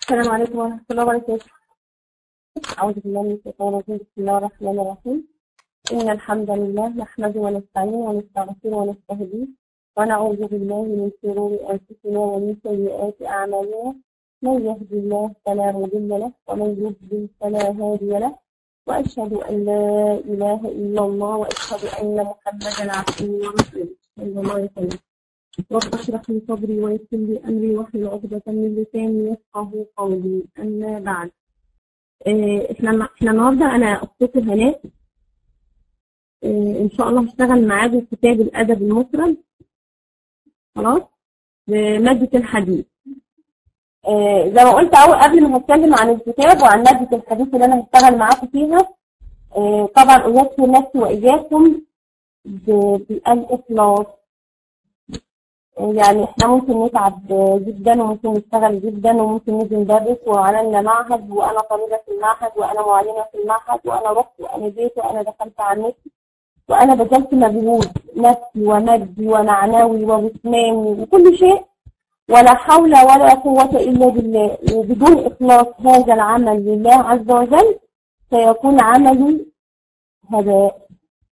السلام عليكم ورحمة الله وبركاته أعوذ بالله من الشيطان الرجيم بسم الله الرحمن الرحيم إن الحمد لله نحمده ونستعينه ونستغفره ونستهديه ونعوذ بالله من شرور أنفسنا ومن سيئات أعمالنا من يهد الله فلا مضل له ومن يضلل فلا هادي له وأشهد أن لا إله إلا الله وأشهد أن محمدا عبده ورسوله صلى الله عليه وسلم رب اشرح لي صدري ويسر لي أمري واحلل عقدة من لساني يفقه قولي أما بعد آه، احنا احنا النهارده انا اختصر هناء آه، ان شاء الله هشتغل معاكم كتاب الادب المفرد خلاص بمادة الحديث آه، زي ما قلت أول قبل ما هتكلم عن الكتاب وعن مادة الحديث اللي أنا هشتغل معاكم فيها آه، طبعا أذكر نفسي وإياكم ب- بالإخلاص آه، يعني إحنا ممكن نتعب آه، جدا وممكن نشتغل جدا وممكن نيجي ندرس وعملنا معهد وأنا طالبة في المعهد وأنا معلمة في المعهد وأنا رحت وأنا جيت وأنا دخلت على النت وأنا بذلت مجهود نفسي ومادي ومعنوي وجسماني وكل شيء ولا حول ولا قوة إلا بالله وبدون إخلاص هذا العمل لله عز وجل سيكون عملي هباء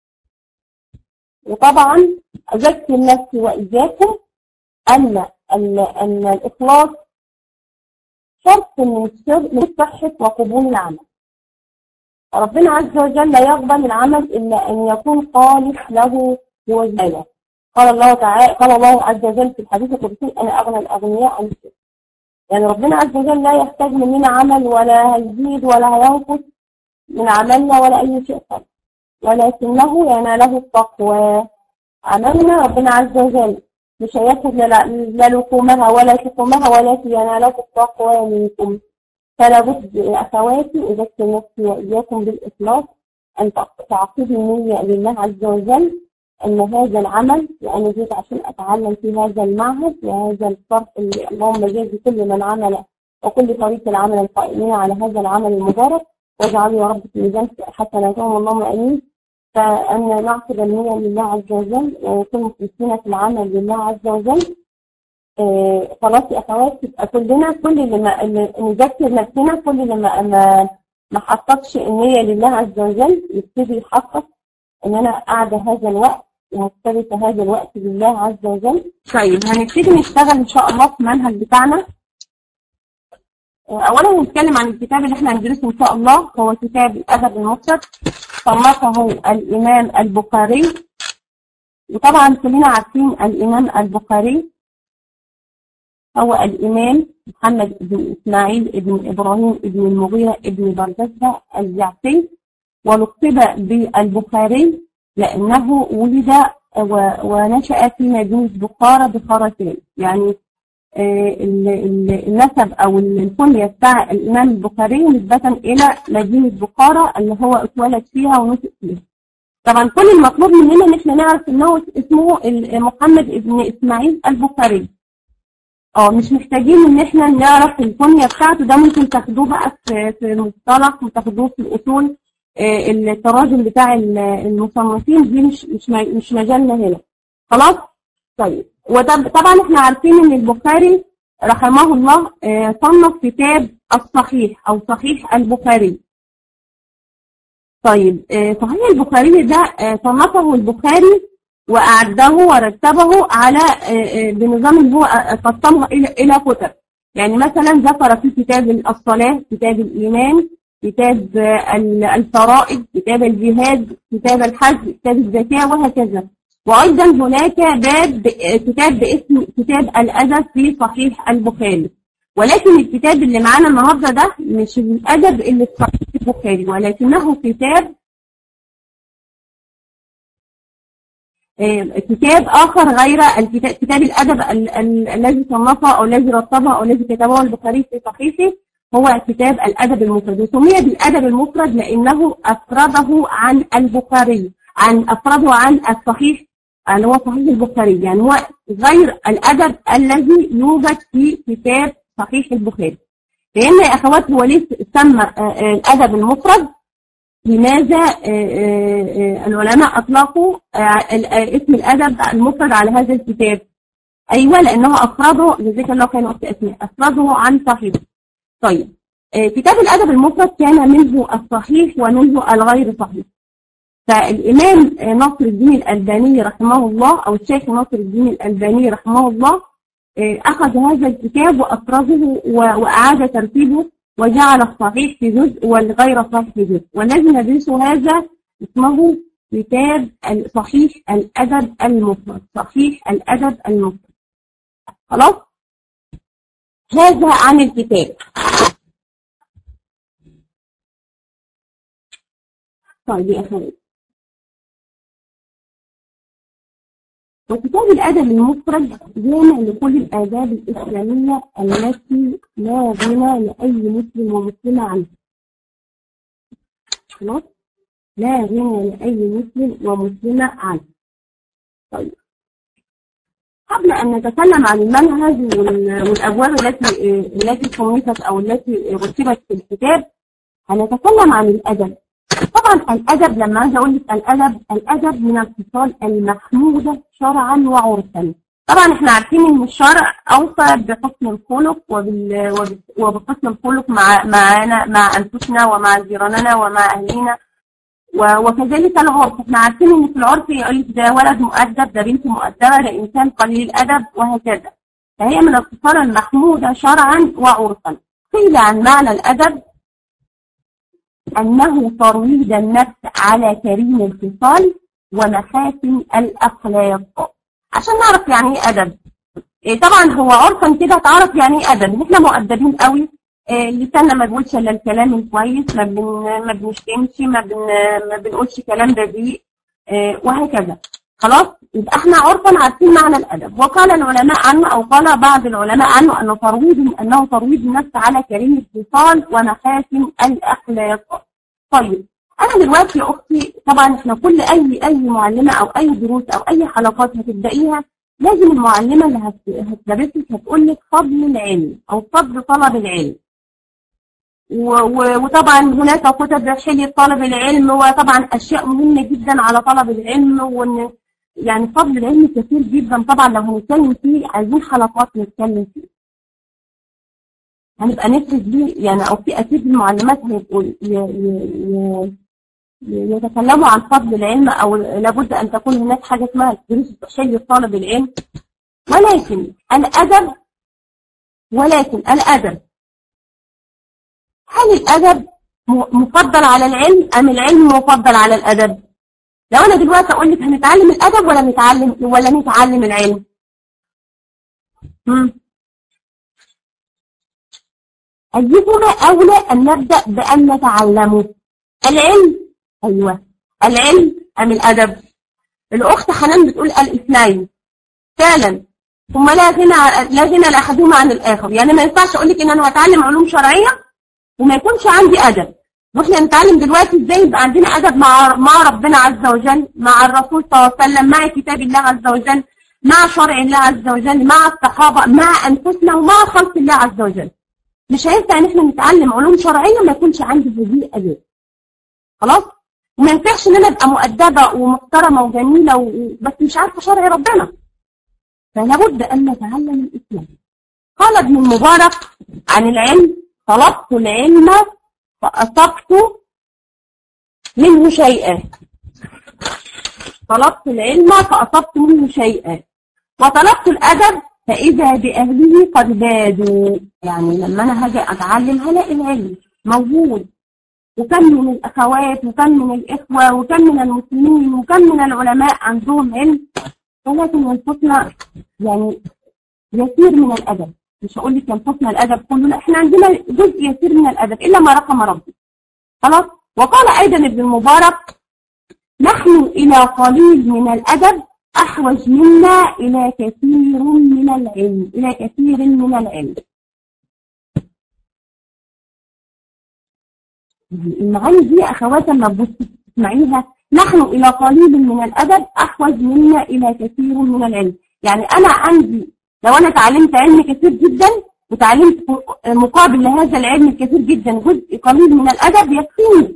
وطبعا أذكر نفسي وإياكم أن أن أن الإخلاص شرط من الشر- من صحة وقبول العمل ربنا عز وجل لا يقبل العمل إلا أن يكون خالص له وجهه قال الله تعالى قال الله عز وجل في الحديث القدسي انا اغنى الاغنياء عن الشرك يعني ربنا عز وجل لا يحتاج مننا عمل ولا هيزيد ولا هينقص من عملنا ولا اي شيء خالص ولكنه يناله التقوى عملنا ربنا عز وجل مش هياخد لا لا لكمها ولا شكمها ولكن يناله التقوى منكم فلا بد يا اخواتي اذكر نفسي واياكم بالاخلاص ان تعقدوا النيه لله عز وجل ان هذا العمل وانا جيت عشان اتعلم في هذا المعهد وهذا الصرف اللي اللهم جازي كل من عمل وكل طريق العمل القائمين على هذا العمل المبارك واجعله يا رب في ميزان حسناتهم اللهم امين فان نعقد النية لله عز وجل ونكون مخلصين في العمل لله عز وجل آه، خلاص يا اخوات يبقى كلنا كل اللي ما اللي نذكر نفسنا كل اللي ما ما ما حققش النية لله عز وجل يبتدي يحقق ان انا قاعده هذا الوقت وهستبت هذا الوقت لله عز وجل طيب هنبتدي نشتغل ان شاء الله في المنهج بتاعنا آه، اولا هنتكلم عن الكتاب اللي احنا هندرسه ان شاء الله هو كتاب الادب المفرد صنفه الامام البخاري وطبعا كلنا عارفين الامام البخاري هو الامام محمد بن اسماعيل بن ابراهيم بن المغيرة بن بردزة الجعفي ولقب بالبخاري لأنه ولد و- ونشأ في مدينة بخارى بخراسان يعني آه، ال- ال- النسب أو الكنية بتاع الإمام البخاري نسبة إلى مدينة بخارى اللي هو اتولد فيها ونشأ فيها طبعا كل المطلوب مننا إن احنا نعرف إن هو اسمه ال- محمد بن إسماعيل البخاري اه مش محتاجين ان احنا نعرف الكنية بتاعته ده ممكن تاخدوه بقى في في المصطلح وتاخدوه في الاصول آه، التراجم بتاع ال- المصنفين دي مش مش م- مش مجالنا هنا خلاص طيب وطبعا احنا عارفين ان البخاري رحمه الله آه، صنف كتاب الصحيح او صحيح البخاري طيب آه، صحيح البخاري ده آه، صنفه البخاري وأعده ورتبه على آه، آه، بنظام اللي هو آه، قسمه إلى إلى كتب يعني مثلا ذكر في كتاب الصلاة كتاب الإيمان كتاب آه، ال- الفرائض كتاب الجهاد كتاب الحج كتاب الزكاة وهكذا وأيضا هناك باب آه، كتاب باسم كتاب الأدب في صحيح البخاري ولكن الكتاب اللي معانا النهارده ده مش الأدب اللي في صحيح البخاري ولكنه كتاب آه، كتاب آخر غير الكتاب كتاب الأدب ال- ال- الذي صنفه أو الذي رتبه أو الذي كتبه البخاري في صحيحه هو كتاب الأدب المفرد وسمي بالأدب المفرد لأنه أفرده عن البخاري عن أفرده عن الصحيح اللي هو صحيح البخاري يعني هو غير الأدب الذي يوجد في كتاب صحيح البخاري فهمنا يا أخوات هو ليه سمى آه، آه، الأدب المفرد لماذا آه، آه، آه، العلماء أطلقوا آه، ال- آه، اسم الأدب المفرد على هذا الكتاب أيوة لأنه أفرده جزاك الله خير وقت أسماء أفرده عن صاحبه طيب آه، كتاب الأدب المفرد كان منه الصحيح ومنه الغير صحيح فالإمام آه، ناصر الدين الألباني رحمه الله أو الشيخ ناصر الدين الألباني رحمه الله آه، أخذ هذا الكتاب وأفرزه وأعاد ترتيبه وجعل الصحيح في جزء والغير صحيح في جزء والذي ندرسه هذا اسمه كتاب صحيح الأدب المفرد صحيح الأدب المفرد خلاص هذا عن الكتاب طيب يا أخوات وكتاب الأدب المفرد جامع لكل الآداب الإسلامية التي لا غنى لأي مسلم ومسلمة عنها. خلاص؟ لا غنى لأي مسلم ومسلمة عنه. طيب. قبل أن نتكلم عن المنهج والأبواب التي التي صنفت أو التي رتبت في الكتاب هنتكلم عن الأدب طبعا الأدب لما أجي أقول لك الأدب الأدب من الخصال المحمودة شرعا وعرفا طبعا احنا عارفين ان الشرع اوصى بحسن الخلق وبحسن الخلق مع معنا مع انفسنا ومع جيراننا ومع اهلنا وكذلك العرف احنا عارفين ان في العرف يقول لك ده ولد مؤدب ده بنت مؤدبه ده انسان قليل الادب وهكذا فهي من الخصال المحموده شرعا وعرفا قيل عن معنى الادب أنه ترويض النفس على كريم الخصال ومحاسن الأخلاق عشان نعرف يعني ايه أدب إيه طبعا هو عرفا كده تعرف يعني ايه أدب احنا مؤدبين قوي إيه لساننا ما بيقولش الا الكلام الكويس ما بن ما بنشتمش ما بن ما بنقولش كلام بذيء إيه وهكذا خلاص يبقى احنا عرفا عارفين معنى الادب وقال العلماء عنه او قال بعض العلماء عنه انه ترويض انه ترويض النفس على كريم الاتصال ومحاسن الاخلاق طيب انا دلوقتي يا اختي طبعا احنا كل اي اي معلمه او اي دروس او اي حلقات هتبدايها لازم المعلمه اللي هتدرسك هتقول لك فضل العلم او فضل طلب العلم وطبعا هناك كتب حلي طلب العلم وطبعا اشياء مهمه جدا على طلب العلم وان يعني فضل العلم كثير جدا طبعا لو هنتكلم فيه عايزين حلقات نتكلم فيه هنبقى نفرد ليه يعني او في اكيد المعلمات هيبقوا يتكلموا عن فضل العلم او لابد ان تكون هناك حاجه اسمها دروس شيء طالب العلم ولكن الادب ولكن الادب هل الادب مفضل على العلم ام العلم مفضل على الادب لو انا دلوقتي اقول لك هنتعلم الادب ولا نتعلم ولا نتعلم العلم امم أيهما أولى أن نبدأ بأن نتعلمه العلم أيوة العلم أم الأدب الأخت حنان بتقول الاثنين فعلا ثم لا غنى لا غنى لأحدهما عن الآخر يعني ما ينفعش أقول لك إن أنا هتعلم علوم شرعية وما يكونش عندي أدب واحنا نتعلم دلوقتي ازاي يبقى عندنا ادب مع مع ربنا عز وجل مع الرسول صلى الله عليه وسلم مع كتاب الله عز وجل مع شرع الله عز وجل مع الصحابه مع انفسنا ومع خلق الله عز وجل مش هينفع ان احنا نتعلم علوم شرعيه ما يكونش عندي هذه اداب خلاص وما ينفعش ان انا ابقى مؤدبه ومحترمه وجميله بس مش عارفه شرع ربنا فلا بد ان نتعلم الاسلام قال ابن المبارك عن العلم طلبت العلم فأصبت منه شيئا طلبت العلم فأصبت منه شيئا وطلبت الأدب فإذا بأهله قد بادوا يعني لما أنا هاجي أتعلم هلاقي العلم موجود وكم من الأخوات وكم من الإخوة وكم من المسلمين وكم من العلماء عندهم علم ولكن ينقصنا يعني يسير من الأدب مش هقول لك ينقصنا الأدب كله لا احنا عندنا جزء يسير من الأدب إلا ما رقم ربي خلاص وقال أيضا ابن المبارك نحن إلى قليل من الأدب أحوج منا إلى كثير من العلم إلى كثير من العلم المعاني دي أخوات لما تسمعيها نحن إلى قليل من الأدب أحوج منا إلى كثير من العلم يعني أنا عندي لو أنا تعلمت علم كثير جدا وتعلمت مقابل لهذا العلم الكثير جدا جزء قليل من الأدب يكفيني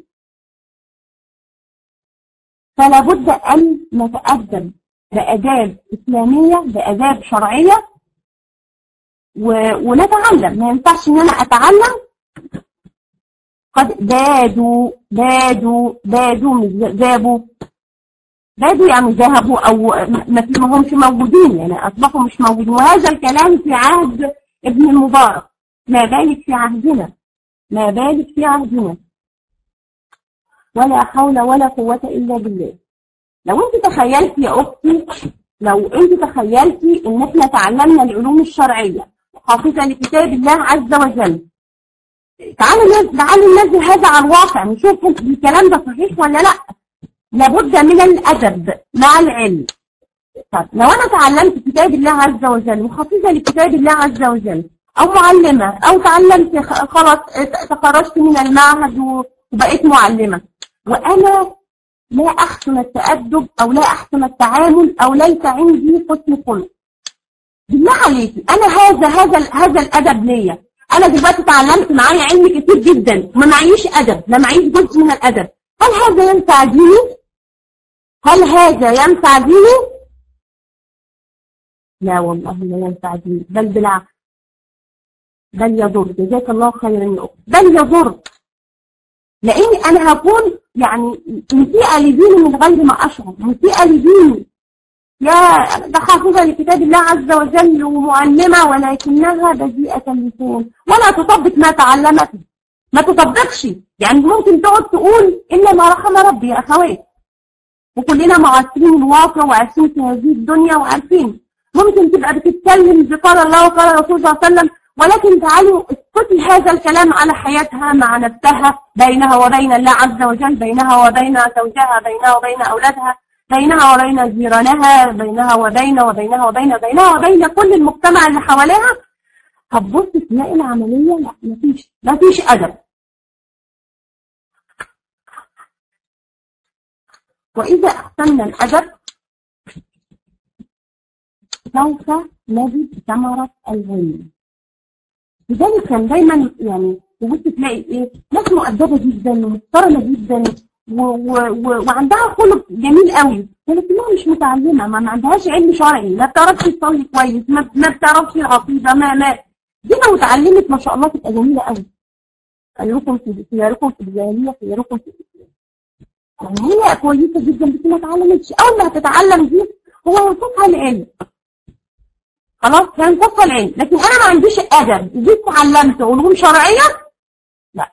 فلا بد أن نتأدب بآداب إسلامية بآداب شرعية و... ونتعلم ما ينفعش إن أنا أتعلم قد بادوا بادوا بادوا مش ذابوا بادوا يعني ذهبوا أو ما ما همش موجودين يعني أصبحوا مش موجودين وهذا الكلام في عهد ابن المبارك ما بالك في عهدنا ما بالك في عهدنا ولا حول ولا قوة إلا بالله لو أنت تخيلتي يا أختي لو أنت تخيلتي إن إحنا تعلمنا العلوم الشرعية حافظة لكتاب الله عز وجل تعالوا تعالوا ننزل هذا على الواقع نشوف الكلام ده صحيح ولا لا لابد من الأدب مع العلم طب لو أنا تعلمت كتاب الله عز وجل وحافظة لكتاب الله عز وجل أو معلمة أو تعلمت خلاص تخرجت من المعهد وبقيت معلمة وأنا لا أحسن التأدب أو لا أحسن التعامل أو ليس عندي حسن خلق بالله عليكي أنا هذا هذا هذا الأدب ليا أنا دلوقتي اتعلمت معايا علم كتير جدا وما معيش أدب لا معيش جزء من الأدب هل هذا ينفع ديني؟ هل هذا ينفع ديني؟ لا والله لا ينفع ديني بل بالعكس بل يضر جزاك الله خيرا يا أخت بل يضر لأني أنا هكون يعني مسيئة لديني من غير ما أشعر مسيئة لديني يا ده حافظة لكتاب الله عز وجل ومعلمة ولكنها بذيئة اللسان ولا تطبق ما تعلمته ما تطبقش يعني ممكن تقعد تقول إلا ما رحم ربي يا أخوات وكلنا معاصرين الواقع وعارفين في هذه الدنيا وعارفين ممكن تبقى بتتكلم بقال الله وقال الرسول صلى الله عليه وسلم ولكن تعالوا اسكتي هذا الكلام على حياتها مع نفسها بينها وبين الله عز وجل بينها وبين زوجها بينها وبين أولادها بينها وبين جيرانها بينها وبين وبينها وبين بينها وبين كل المجتمع اللي حواليها هتبص تلاقي العملية لا مفيش مفيش أدب وإذا أحسننا الأدب سوف نجد ثمرة العلم لذلك كان دايما يعني تبص تلاقي ايه ناس مؤدبه جدا ومحترمه جدا و و و وعندها خلق جميل قوي ولكنها مش متعلمه ما, ما عندهاش علم شرعي ما بتعرفش تصلي كويس ما, ما بتعرفش العقيده ما ما دي لو اتعلمت ما شاء الله تبقى جميله قوي خيركم في خياركم في الجاهليه خياركم في الاسلام يعني هي كويسه جدا بس ما اتعلمتش اول ما هتتعلم دي هو يوصفها العلم خلاص كان صفة العلم لكن انا ما عنديش ادب جيت اتعلمت علوم شرعية لا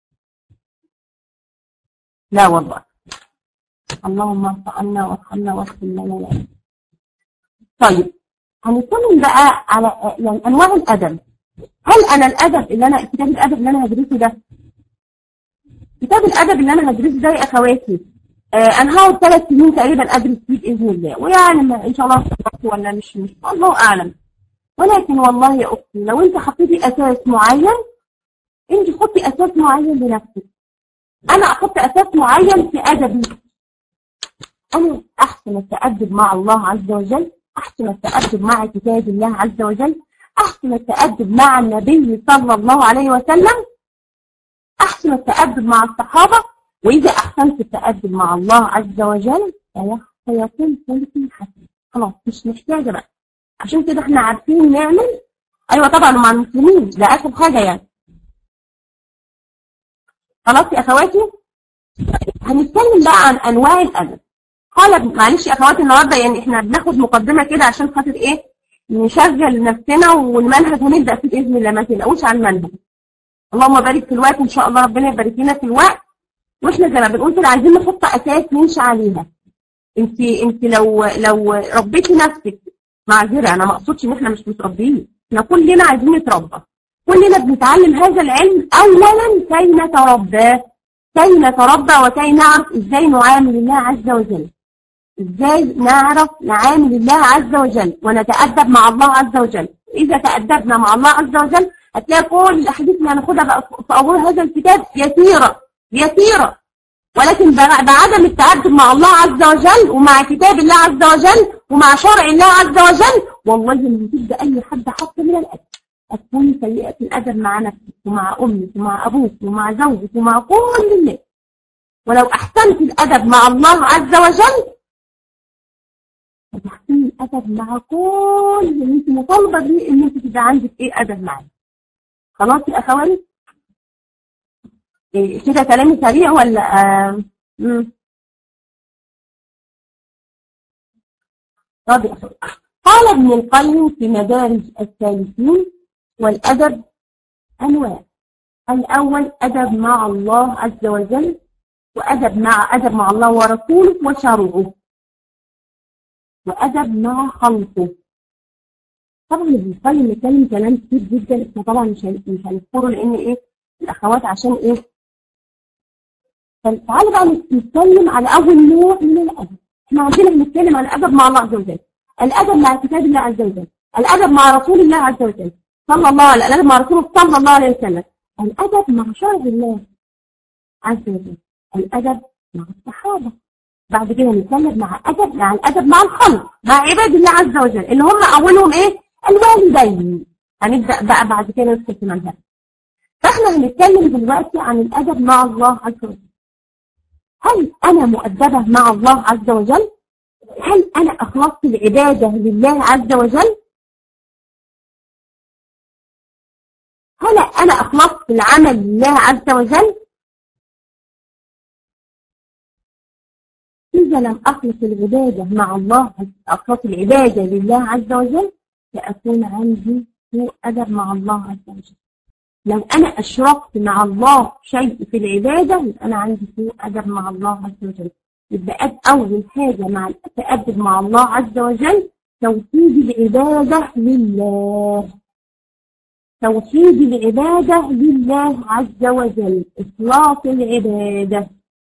لا والله اللهم ارفعنا وارحمنا واغفر لنا يا طيب هنتكلم بقى على يعني انواع الادب هل انا الادب اللي انا كتاب الادب اللي انا هدرسه ده كتاب الادب اللي انا هدرسه ده يا اخواتي آه انا هقعد ثلاث سنين تقريبا ادرس فيه باذن الله ويعني ان شاء الله ولا مش مش الله اعلم ولكن والله يا اختي لو انت حطيتي اساس معين انت حطي اساس معين لنفسك انا احط اساس معين في ادبي انا احسن التادب مع الله عز وجل احسن التادب مع كتاب الله عز وجل احسن التادب مع النبي صلى الله عليه وسلم احسن التادب مع الصحابه وإذا أحسنت التأدب مع الله عز وجل سيكون خلقي حسن خلاص مش محتاجة بقى عشان كده احنا عارفين نعمل أيوة طبعا مع المسلمين ده آخر حاجة يعني خلاص يا أخواتي هنتكلم بقى عن أنواع الأدب قال معلش يا أخواتي النهاردة يعني احنا بناخد مقدمة كده عشان خاطر إيه نشغل نفسنا والمنهج هنبدأ فيه بإذن الله ما تقلقوش على المنهج اللهم بارك في الوقت إن شاء الله ربنا يبارك لنا في الوقت واحنا زي ما بنقول كده عايزين نحط اساس نمشي عليها انت انت لو لو ربيتي نفسك معذره انا ما اقصدش ان احنا مش متربيين احنا كلنا عايزين نتربى كلنا بنتعلم هذا العلم اولا كي نتربى كي نتربى وكي نعرف ازاي نعامل الله عز وجل ازاي نعرف نعامل الله عز وجل ونتأدب مع الله عز وجل اذا تأدبنا مع الله عز وجل هتلاقي كل الاحاديث اللي هناخدها بقى في اول هذا الكتاب يسيره يسيرة ولكن بعدم التأدب مع الله عز وجل ومع كتاب الله عز وجل ومع شرع الله عز وجل والله ما تبدأ أي حد حط من الأدب هتكون سيئة الأدب مع نفسك ومع أمك ومع أبوك ومع زوجك ومع كل الناس ولو أحسنت الأدب مع الله عز وجل هتحسن الأدب مع كل اللي أنت مطالبة بيه إن أنت تبقى عندك إيه أدب معاه خلاص يا أخواني إيه كده كلامي سريع ولا آه مم. طب يا أخوي. قال ابن القيم في مدارج السالكين والأدب أنواع الأول أدب مع الله عز وجل وأدب مع أدب مع الله ورسوله وشرعه وأدب مع خلقه طبعا ابن القيم بيتكلم كلام كتير جدا احنا طبعا مش هن- مش هنذكره لأن إيه الأخوات عشان إيه فتعالى بقى نتكلم على أول نوع من الأدب احنا عندنا بنتكلم على الأدب مع الله عز وجل الأدب مع كتاب الله عز وجل الأدب مع رسول الله عز وجل صلى الله عليه الأدب مع رسوله صلى الله عليه وسلم الأدب مع شرع الله عز وجل الأدب مع الصحابة بعد كده نتكلم مع أدب مع الأدب مع الخلق مع عباد الله عز وجل اللي هم أولهم إيه؟ الوالدين هنبدأ بقى بعد كده ندخل في منهج فإحنا هنتكلم دلوقتي عن الأدب مع الله عز وجل هل أنا مؤدبة مع الله عز وجل؟ هل أنا أخلصت العبادة لله عز وجل؟ هل أنا أخلصت العمل لله عز وجل؟ إذا لم أخلص العبادة مع الله أخلص العبادة لله عز وجل سأكون عندي سوء أدب مع الله عز وجل لو أنا أشركت مع الله شيء في العبادة يبقى أنا عندي سوء أدب مع الله عز وجل يبقى أد- أول حاجة مع التأدب مع الله عز وجل توحيد العبادة لله توحيد العبادة لله عز وجل إخلاص العبادة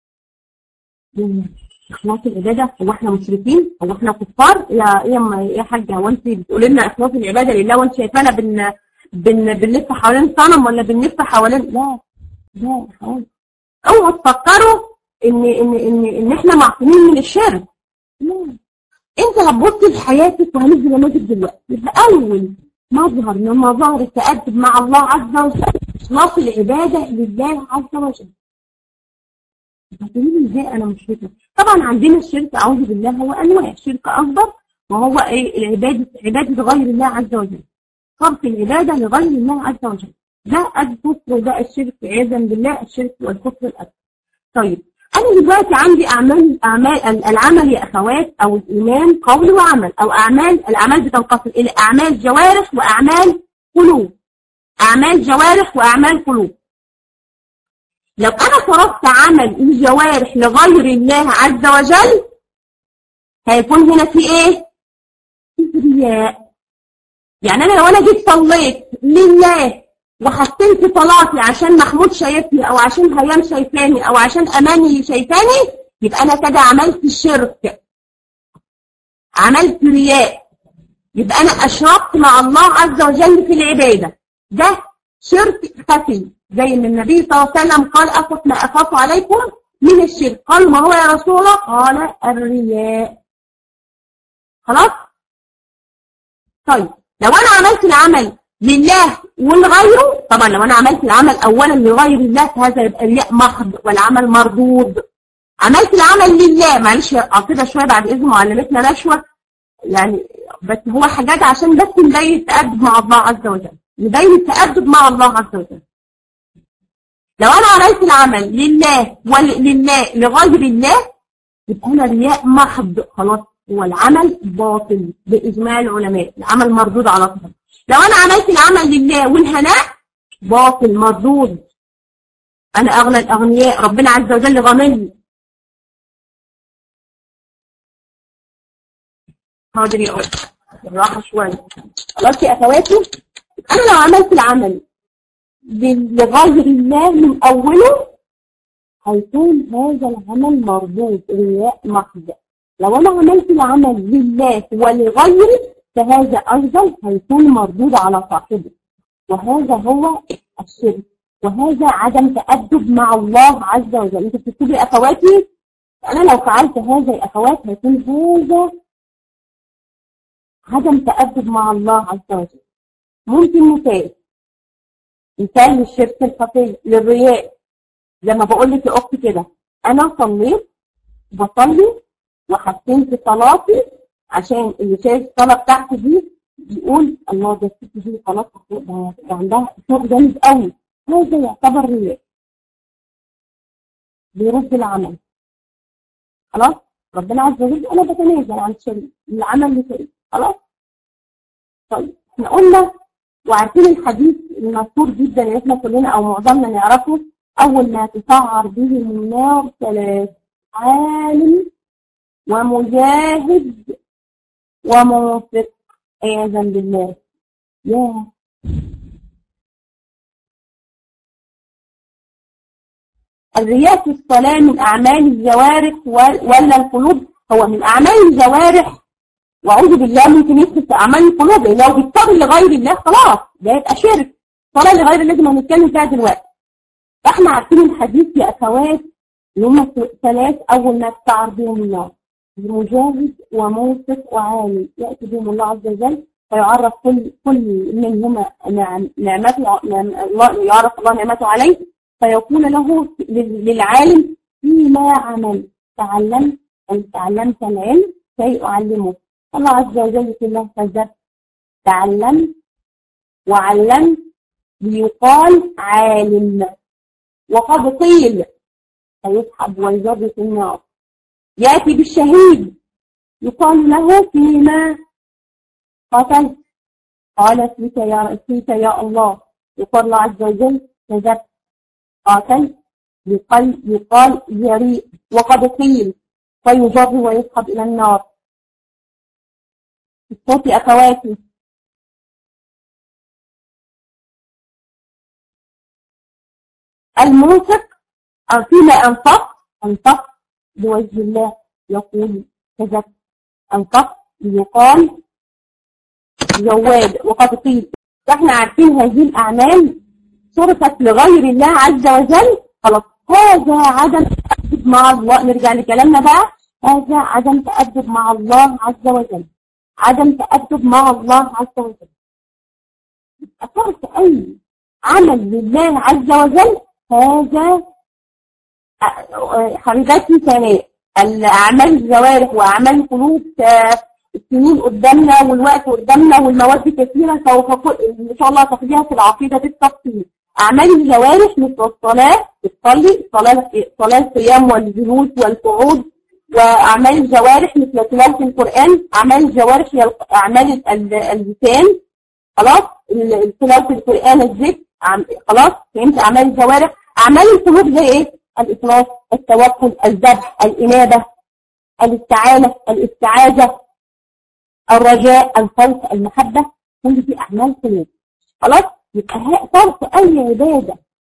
مم. إخلاص العبادة هو إحنا مشركين هو إحنا كفار يا يا أم- يا حاجة هو أنت بتقولي لنا إخلاص العبادة لله وأنت شايفانا بن بن بنلف حوالين صنم ولا بنلف حوالين لا لا يا حوالي اوعوا تفكروا ان ان ان ان احنا معصومين من الشرك لا انت هتبص لحياتك وهندي نماذج دلوقتي يبقى اول مظهر من مظاهر التأدب مع الله عز وجل إخلاص العبادة لله عز وجل هتقولي لي ازاي انا مشركه طبعا عندنا الشرك اعوذ بالله هو انواع شرك اكبر وهو ايه العباده عباده غير الله عز وجل صرف العباده لغير الله عز وجل ده الكفر وده الشرك عياذا بالله الشرك والكفر الاكبر طيب انا دلوقتي عندي اعمال اعمال العمل يا اخوات او الايمان قول وعمل او اعمال الاعمال بتنقسم الى اعمال جوارح واعمال قلوب اعمال جوارح واعمال قلوب لو انا صرفت عمل الجوارح لغير الله عز وجل هيكون هنا في ايه في رياء يعني انا لو انا جيت صليت لله وحسنت صلاتي عشان محمود شايفني او عشان هيام شايفاني او عشان اماني شايفاني يبقى انا كده عملت الشرك عملت رياء يبقى انا اشركت مع الله عز وجل في العباده ده شرك خفي زي ما النبي صلى الله عليه وسلم قال أخف ما أخاف عليكم من الشرك قال ما هو يا رسول الله قال الرياء خلاص طيب لو أنا عملت العمل لله ولغيره طبعا لو أنا عملت العمل أولا لغير الله فهذا يبقى رياء محض والعمل مردود عملت العمل لله معلش عصيبة شوية بعد إذن معلمتنا نشوة يعني بس هو حاجات عشان بس نبين التأدب مع الله عز وجل نبين التأدب مع الله عز وجل لو انا عملت العمل لله ولله لغير الله يبقى هنا رياء محض خلاص هو العمل باطل باجماع العلماء العمل مردود على طول لو انا عملت العمل لله والهناء باطل مردود انا اغنى الاغنياء ربنا عز وجل غني حاضر يا أم بالراحه شويه خلاص يا اخواتي انا لو عملت العمل لغير الله من أوله هيكون هذا العمل مردود رياء محض لو أنا عملت العمل لله ولغيره فهذا أيضا هيكون مردود على صاحبه وهذا هو الشرك وهذا عدم تأدب مع الله عز وجل انت بتكتبي يا اخواتي انا لو فعلت هذا يا اخوات هيكون هذا عدم تأدب مع الله عز وجل ممكن مثال مثال للشرك الخفي للرياء زي ما بقول لك يا اختي كده انا صليت بصلي وحسنت صلاتي عشان اللي شايف الصلاه بتاعتي دي بيقول الله ده الست دي صلاتها ده ده عندها شوق جامد قوي هذا يعتبر رياء بيرد العمل خلاص ربنا عز وجل انا بتنازل عن شيء العمل لشيء خلاص طيب احنا قلنا وعارفين الحديث المشهور جدا اللي احنا كلنا او معظمنا نعرفه اول ما تسعر به النار ثلاث عالم ومجاهد ومنفق عياذا بالله يا الرياء في الصلاة من أعمال الجوارح ولا القلوب هو من أعمال الجوارح وأعوذ بالله ممكن يدخل في أعمال القلوب لو بيضطر لغير الله خلاص ده يبقى شرك صلاة لغير الله زي ما هنتكلم فيها دلوقتي فاحنا عارفين الحديث يا أخوات اللي هم ثلاث أول ما تستعر بهم النار مجاهد وموثق وعالي يأتي بهم الله عز وجل فيعرف كل كل منهما نعمته الله يعرف الله نعمته عليه فيكون له للعالم فيما عمل تعلم أن تعلمت العلم كي أعلمه الله عز وجل يقول له كذبت تعلم وعلم ليقال عالم وقد قيل فيسحب ويجر في النار يأتي بالشهيد يقال له فيما قتل قال فيك يا فيك يا الله يقول الله عز وجل كذبت قاتل يقال يقال يريء وقد قيل فيجر ويسحب إلى النار الصوت أخواتي المنفق فيما أنفق أنفق بوجه الله يقول كذا أنفق يقال جواد وقد قيل فاحنا عارفين هذه الأعمال صرفت لغير الله عز وجل خلاص هذا عدم تأدب مع الله نرجع لكلامنا بقى هذا عدم تأدب مع الله عز وجل عدم تأدب مع الله عز وجل أثرت أي عمل لله عز وجل هذا حبيباتي ثانية الأعمال الجوارح وأعمال القلوب السنين قدامنا والوقت قدامنا والمواد كثيرة سوف إن شاء الله تاخديها في العقيدة بالتفصيل أعمال الجوارح مثل الصلاة تصلي صلاة صلاة الصيام والجلوس والقعود وأعمال الجوارح مثل تلاوة القرآن أعمال الجوارح هي أعمال اللسان خلاص تلاوة القرآن الذكر خلاص فهمت أعمال الجوارح أعمال القلوب زي إيه؟ الإخلاص التوكل الذبح الإنابة الاستعانة الاستعاذة الرجاء الخوف المحبة كل دي أعمال قلوب خلاص يبقى صرف أي عبادة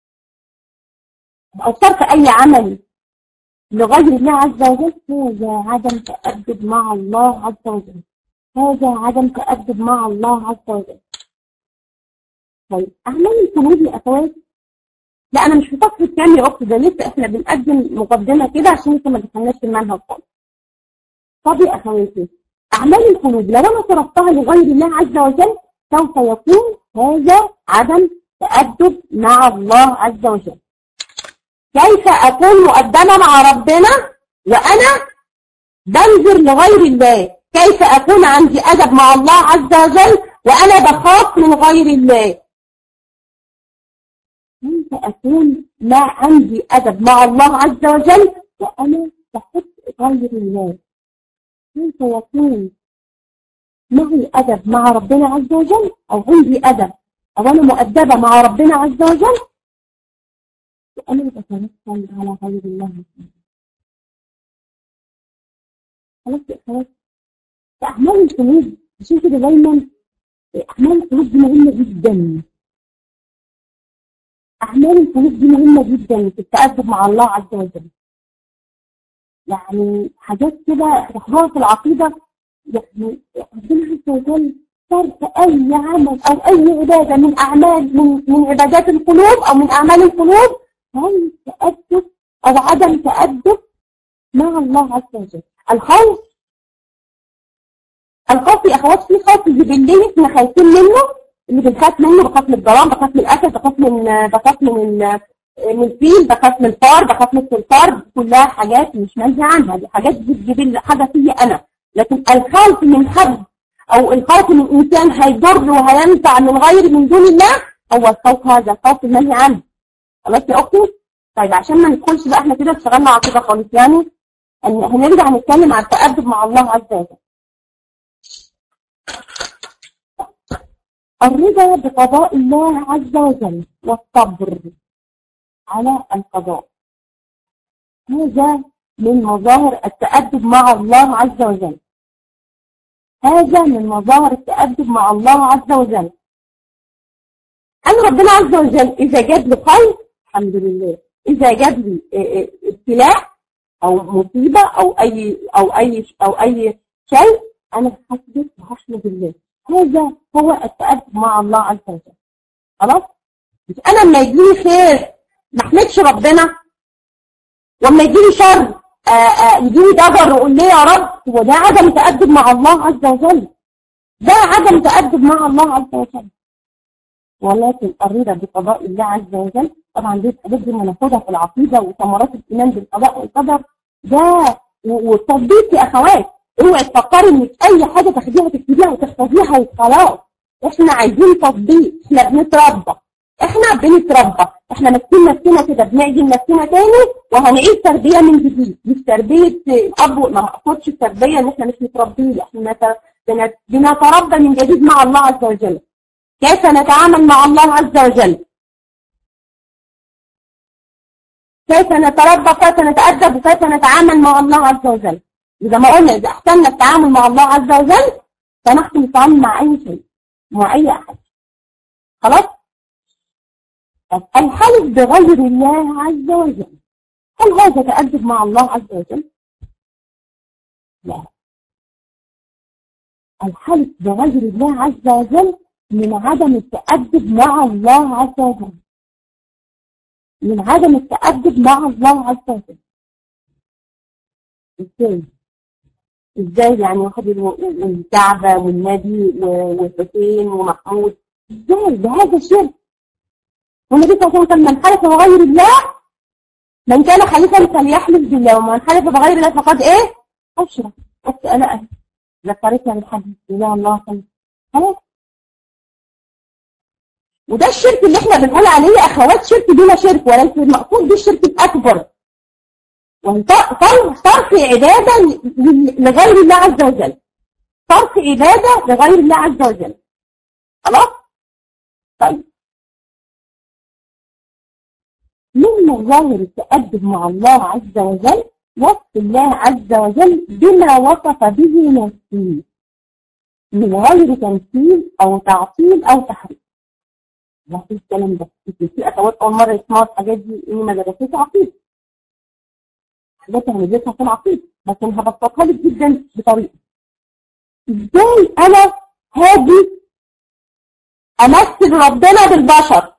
أو صرف أي عمل لغير الله عز وجل هذا عدم تأدب مع الله عز وجل هذا عدم تأدب مع الله عز وجل طيب أعمال القلوب يا أخوات لا أنا مش في فصل كام يا أخت ده لسه إحنا بنقدم مقدمة كده عشان لسه ما دخلناش في المنهج خالص طب يا أخواتي أعمال القلوب لو أنا صرفتها لغير الله عز وجل سوف يكون هذا عدم تأدب مع الله عز وجل كيف أكون مقدمة مع ربنا وأنا بنظر لغير الله كيف أكون عندي أدب مع الله عز وجل وأنا بخاف من غير الله كيف أكون ما عندي أدب مع الله عز وجل وأنا بحب غير الله كيف يكون معي أدب مع ربنا عز وجل أو عندي أدب أو أنا مؤدبة مع ربنا عز وجل وأنا بتوكل على غير الله خلاص خلاص فأعمال القلوب عشان كده دايما أعمال القلوب دي مهمة جدا أعمال القلوب دي مهمة جدا في التأدب مع الله عز وجل يعني حاجات كده تحضرها في العقيدة يعني ربنا عز وجل صرف أي عمل أو أي عبادة من أعمال من, من عبادات القلوب أو من أعمال القلوب هل تأدب أو عدم تأدب مع الله عز وجل الخوف الخوف يا أخوات في خوف جبلي احنا خايفين منه اللي بنخاف منه بخاف من الظلام بخاف من الأسد بخاف من بخاف من من الفيل بخاف من الفار بخاف من السلطار كلها حاجات مش منهي عنها دي حاجات بتجيب حاجة فيا أنا لكن الخوف من حد أو الخوف من إنسان هيضر وهينفع من غير من دون الله هو الخوف هذا الخوف المنهي عنه خلاص يا أختي طيب عشان ما ندخلش بقى احنا كده اشتغلنا على كده خالص يعني ان هنرجع نتكلم عن التأدب مع الله عز وجل الرضا بقضاء الله عز وجل والصبر على القضاء هذا من مظاهر التأدب مع الله عز وجل هذا من مظاهر التأدب مع الله عز وجل أن ربنا عز وجل إذا جاب لي خير الحمد لله إذا جاب لي ابتلاء أو مصيبة أو أي أو أي أو أي شيء أنا حسبت وهحمد الله هذا هو التأدب مع الله عز وجل خلاص مش أنا لما يجيلي خير ما احمدش ربنا ولما يجيلي شر يجيلي ضجر ويقول لي يا رب هو ده عدم تأدب مع الله عز وجل ده عدم تأدب مع الله عز وجل ولكن الرضا بقضاء الله عز وجل طبعا دي الحاجات دي بناخدها في العقيده وثمرات الايمان بالقضاء والقدر ده والتطبيق يا اخوات اوعي تفكري انك اي حاجه تاخديها تكتبيها وتحفظيها وخلاص احنا عايزين تطبيق احنا بنتربى احنا بنتربى احنا ماسكين نفسنا كده بنعجن نفسنا تاني وهنعيد تربيه من جديد مش تربيه اب ما اقصدش التربيه ان احنا مش متربيين احنا بنتربى من جديد مع الله عز وجل كيف نتعامل مع الله عز وجل كيف نتربى كيف نتأدب وكيف نتعامل مع الله عز وجل إذا ما قلنا إذا أحسننا التعامل مع الله عز وجل فنحسن التعامل مع أي شيء مع أي أحد خلاص الحلف بغير الله عز وجل هل هذا تأدب مع الله عز وجل؟ لا الحلف بغير الله عز وجل من عدم التأدب مع الله عز وجل من عدم التأدب مع الله عز وجل ازاي ازاي يعني واخد الكعبة والنبي والحسين ومحمود ازاي ده هذا شرك والنبي صلى الله عليه وسلم من حلف بغير الله من كان حليفا فليحلف بالله ومن حلف بغير الله فقد ايه اشرك بس انا ذكرتها بالحديث لا الله خير خلاص وده الشرك اللي احنا بنقول عليه يا اخوات شرك دون شرك وليس المقصود به الشرك الاكبر صرف عباده لغير الله عز وجل صرف عباده لغير الله عز وجل خلاص طيب من مظاهر التأدب مع الله عز وجل وصف الله عز وجل بما وصف به نفسه من غير تمثيل او تعطيل او تحريف ما فيش الكلام ده في اخوات اول مره يسمعوا الحاجات دي اني ما درستش عقيده حاجات هندرسها في العقيده بس انا هبسطها لك جدا بطريقه ازاي انا هاجي امثل ربنا بالبشر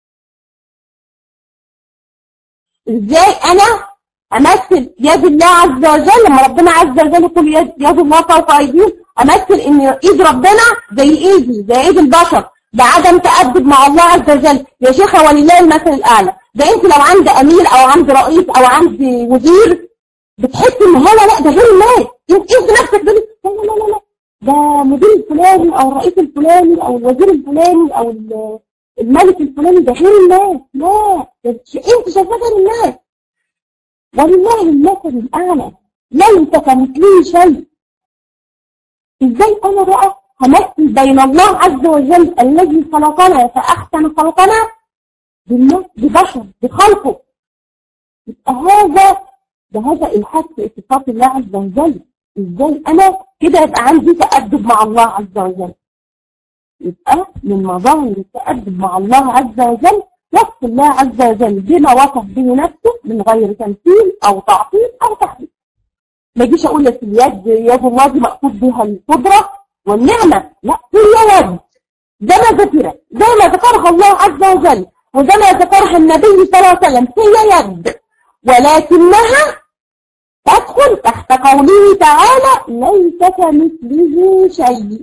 ازاي انا امثل يد الله عز وجل لما ربنا عز وجل يقول يد, يد الله فوق ايديهم امثل ان ايد ربنا زي ايدي زي ايد البشر ده عدم تأدب مع الله عز وجل يا شيخة ولله المثل الأعلى ده أنت لو عند أمير أو عند رئيس أو عند وزير بتحس إن هو لا ده غير الناس أنت نفسك لا لا لا لا ده مدير الفلاني أو الرئيس الفلاني أو الوزير الفلاني أو الملك الفلاني ده غير الناس لا أنت شايفاه غير الناس ولله المثل الأعلى ليس كمثله شيء إزاي أنا بقى همثل بين الله عز وجل الذي خلقنا فأحسن خلقنا بالناس ببشر بخلقه يبقى هذا ده هذا الحاج في صفات الله عز وجل ازاي انا كده يبقى عندي تأدب مع الله عز وجل يبقى من مظاهر التأدب مع الله عز وجل وصف الله عز وجل بما وصف به نفسه من غير تمثيل او تعطيل او تحريف ما اجيش اقول لك اليد يد الله دي مقصود بها القدره والنعمة لا هي يد ده ما ذكر ده ما ذكرها الله عز وجل وده ما ذكرها النبي صلى الله عليه وسلم هي يد ولكنها تدخل تحت قوله تعالى ليس كمثله شيء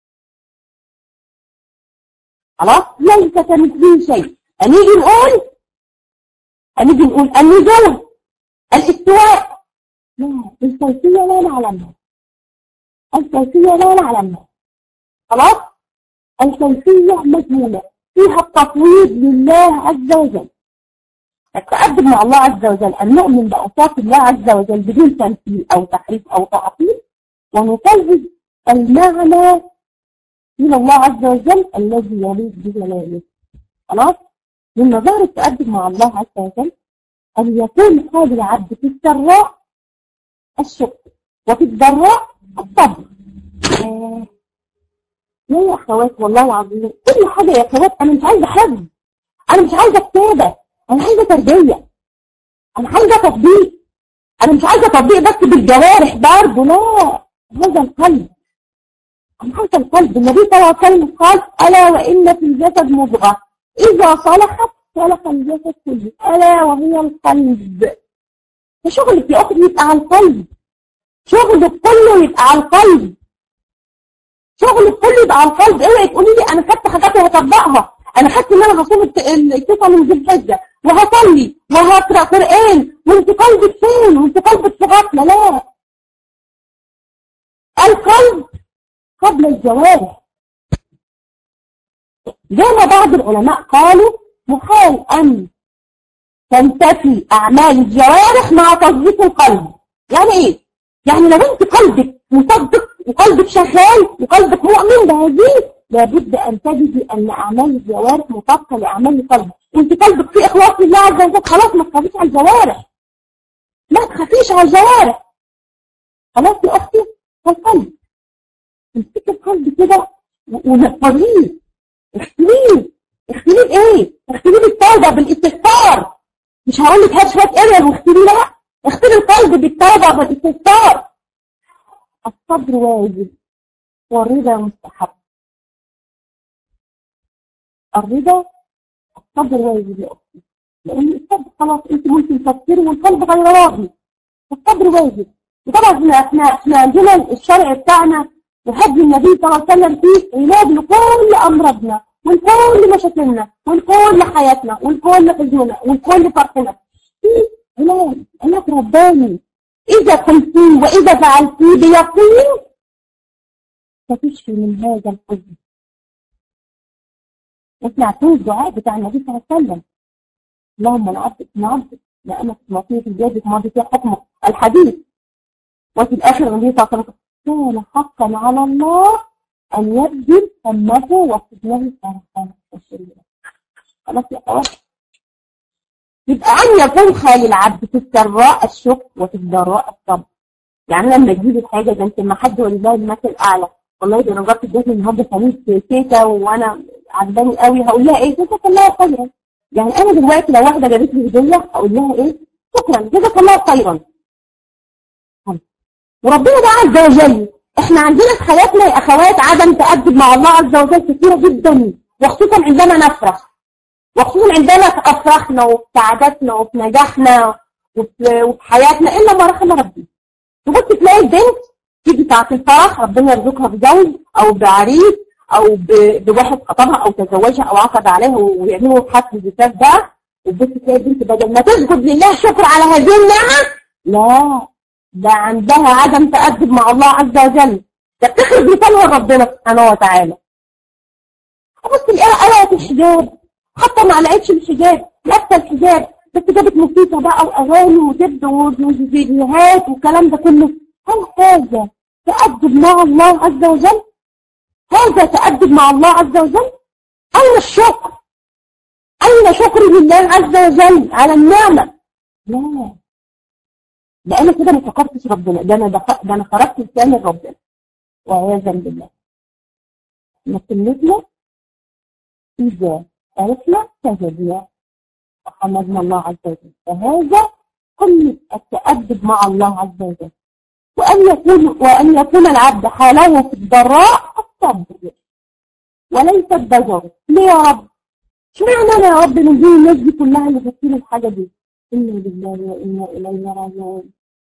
خلاص ليس كمثله شيء هنيجي نقول هنيجي نقول النزول الاستواء لا الكيفية لا نعلمها الكيفية لا نعلمها خلاص الكيفية مجهولة فيها التفويض لله عز وجل التأدب مع الله عز وجل أن نؤمن بأوصاف الله عز وجل بدون تمثيل أو تحريف أو تعطيل ونفوض المعنى إلى الله عز وجل الذي يليق بجلاله خلاص من مظاهر التأدب مع الله عز وجل أن يكون حال العبد في السراء الشكر وفي الضراء الصبر آه. يا أخوات والله العظيم كل حاجة يا أخوات أنا مش عايزة حفظ أنا مش عايزة كتابة أنا عايزة تربية أنا عايزة تطبيق أنا مش عايزة تطبيق بس بالجوارح برضه لا هذا القلب أنا عايزة القلب النبي صلى الله عليه وسلم قال ألا وإن في الجسد مضغة إذا صلحت صلح الجسد كله ألا وهي القلب فشغلك يا أختي يبقى على القلب شغلك كله يبقى على القلب شغلك كله يبقى على القلب اوعي تقولي لي انا خدت حاجات وهطبقها انا خدت ان انا هصوم التسعه من ذي الحجه وهصلي وهقرا قران وانت قلبك فين وانت قلبك في غفله لا القلب قبل الجوارح زي ما بعض العلماء قالوا محال ان تنتفي اعمال الجوارح مع تصديق القلب يعني ايه يعني لو انت قلبك مصدق وقلبك شغال وقلبك مؤمن بهذه لابد ان تجدي ان اعمال الجوارح مطابقه لاعمال القلب وانت قلبك في اخلاص لله عز وجل خلاص ما تخافيش على الجوارح ما تخافيش على الجوارح خلاص يا اختي القلب امسكي القلب كده ونفضيه اختليه اختليه بايه؟ اختليه بالتوبه بالاستغفار مش هقول لك هات شويه اريال واختليه لا اختلي القلب بالتوبه بالاستغفار الصبر واجب والرضا مستحب الرضا الصبر واجب يا اختي لان الصبر خلاص انت ممكن تفكري والقلب غير راضي الصبر واجب وطبعا احنا احنا عندنا الشرع بتاعنا وحب النبي صلى الله عليه وسلم فيه علاج لكل امراضنا ولكل مشاكلنا ولكل حياتنا ولكل حزننا ولكل فرحنا في علاج علاج رباني إذا قلتي وإذا فعلتي بيقين ستشفي من هذا الحزن احنا عارفين الدعاء بتاع النبي صلى الله عليه وسلم اللهم نعبدك نعبدك لأنك معطية الجاد ماضي فيها حكم الحديث وفي الآخر النبي صلى الله عليه وسلم كان حقا على الله أن يبذل همه وحزنه فرحا وشريرا خلاص يا أخوات يبقى أن يكون خالي العبد في السراء الشكر وفي الضراء الصبر يعني لما تجيب الحاجة ده انت ما حد ولله المثل الأعلى والله ده انا جربت اديتني النهارده خميس كيكه وانا عجباني قوي هقول لها ايه جزاك الله خيرا يعني انا دلوقتي لو واحده جابت لي هديه هقول لها ايه شكرا جزاك الله خيرا وربنا ده عز وجل احنا عندنا في حياتنا يا اخوات عدم تأدب مع الله عز وجل كثيره جدا وخصوصا عندما نفرح وخصوصا عندنا في افراحنا وفي سعادتنا وفي نجاحنا وفي, وفي حياتنا الا ما رحم ربي تبص تلاقي البنت تيجي ساعه الفرح ربنا يرزقها بزوج او بعريس او بواحد خطبها او تزوجها او عقد عليها ويعملوا حفل الزفاف ده وتبص تلاقي البنت بدل ما تسجد لله شكر على هذه النعمه لا ده عندها عدم تأدب مع الله عز وجل ده بتخرج لسانها ربنا سبحانه وتعالى بص تلاقيها قلعت الحجاب حتى ما قلعتش الحجاب لابسه الحجاب بس جابت موسيقى بقى واغاني ودب وفيديوهات والكلام ده كله هل هذا تأدب مع الله عز وجل؟ هذا تأدب مع الله عز وجل؟ أين الشكر؟ أين شكر لله عز وجل على النعمة؟ لا ده أنا كده ما فكرتش ربنا ده أنا دخ... ده أنا خرجت لسان ربنا وعياذا بالله لكن مثله إذا عرفنا فهدنا وحمدنا الله عز وجل فهذا كل التأدب مع الله عز وجل وأن يكون وأن يكون العبد حاله في الضراء الصبر وليس الضجر ليه يا رب؟ اشمعنى انا يا رب من دون الناس دي كلها اللي بتصير الحاجه دي؟ انا لله وانا اليه راجعون.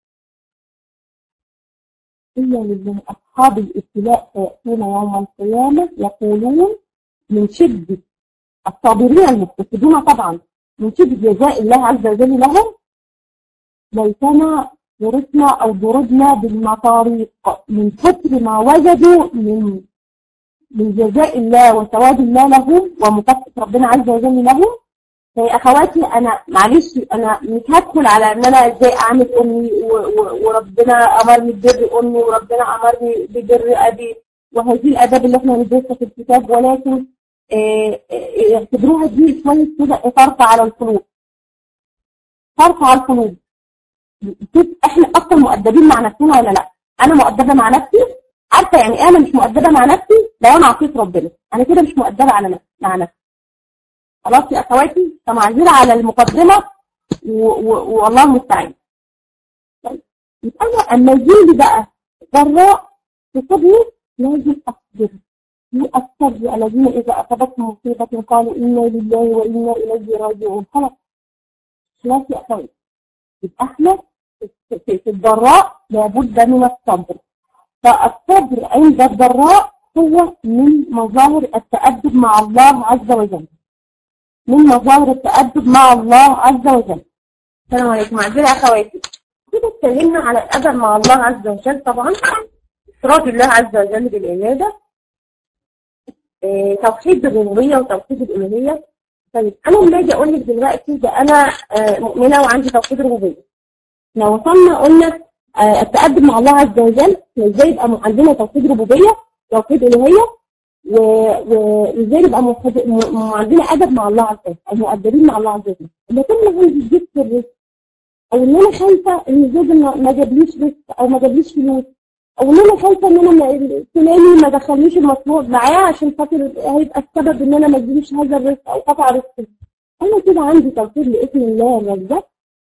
إلا لله أصحاب الابتلاء سيأتون يوم القيامة يقولون من شدة الصابرين المقتصدون طبعا من شدة جزاء الله عز وجل لهم ليتنا ورثنا أو ضربنا بالمطاريق من كثر ما وجدوا من من جزاء الله وثواب الله لهم ومكافأة ربنا عز وجل لهم يا اخواتي انا معلش انا مش هدخل على ان انا ازاي اعمل امي وربنا امرني ببر امي وربنا امرني ببر ابي وهذه الاداب اللي احنا هندرسها في الكتاب ولكن اعتبروها دي شويه كده فرط على القلوب فرط على القلوب احنا اصلا مؤدبين مع نفسنا ولا لا انا مؤدبه مع نفسي عارفه يعني انا مش مؤدبه مع نفسي لو انا عصيت ربنا انا كده مش مؤدبه على نفسي مع نفسي خلاص يا اخواتي فمعذره على المقدمه والله المستعان طيب انا اما يجي بقى ضراء تصيبني لازم اصبر الصبر الذين اذا اصابتهم مصيبه قالوا انا لله وانا اليه راجعون خلاص خلاص يا اخواتي يبقى احنا في الضراء لابد من الصبر فالصبر عند الضراء هو من مظاهر التأدب مع الله عز وجل من مظاهر التأدب مع الله عز وجل السلام عليكم معذرة أخواتي كده اتكلمنا على الأدب مع الله عز وجل طبعا إفراد الله عز وجل بالعبادة اه توحيد الربوبية وتوحيد الألوهية طيب أنا لما أجي أقول لك دلوقتي ده أنا اه مؤمنة وعندي توحيد الربوبية لو وصلنا قلنا اه التأدب مع الله عز وجل ازاي يبقى عندنا توحيد ربوبية توحيد ألوهية وازاي يبقى عندنا ادب مع الله عز وجل او مؤدبين مع الله عز وجل اذا كنا عندي جبت الرزق او ان انا خايفه ان زوجي ما جابليش رزق او ما جابليش فلوس او ان انا خايفه ان انا فلاني ما دخلنيش المشروع معاه عشان خاطر هيبقى السبب ان انا ما اجيبش هذا الرزق او قطع رزقي انا كده عندي توحيد لاسم الله الرزاق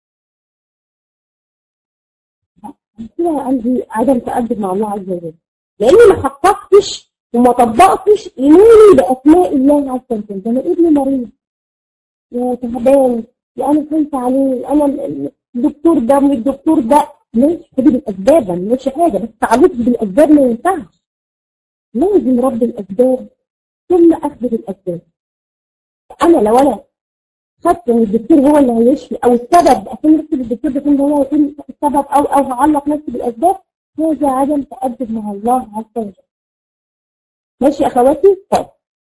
كده عندي عدم تأدب مع الله عز وجل لاني ما حققتش وما طبقتش ايماني باسماء الله عز وجل ده انا ابني مريض يا تعبان يا انا خايفه عليه انا الدكتور ده من الدكتور ده ماشي خدي بالاسباب ما مش حاجه بس تعلق بالاسباب ما ينفعش لازم رب الاسباب ثم اخذ الاسباب انا لو انا خدت ان الدكتور هو اللي هيشفي او السبب عشان نكتب الدكتور ده هو يكون السبب او او هعلق نفسي بالاسباب هذا عدم تأدب مع الله عز وجل ماشي اخواتي طيب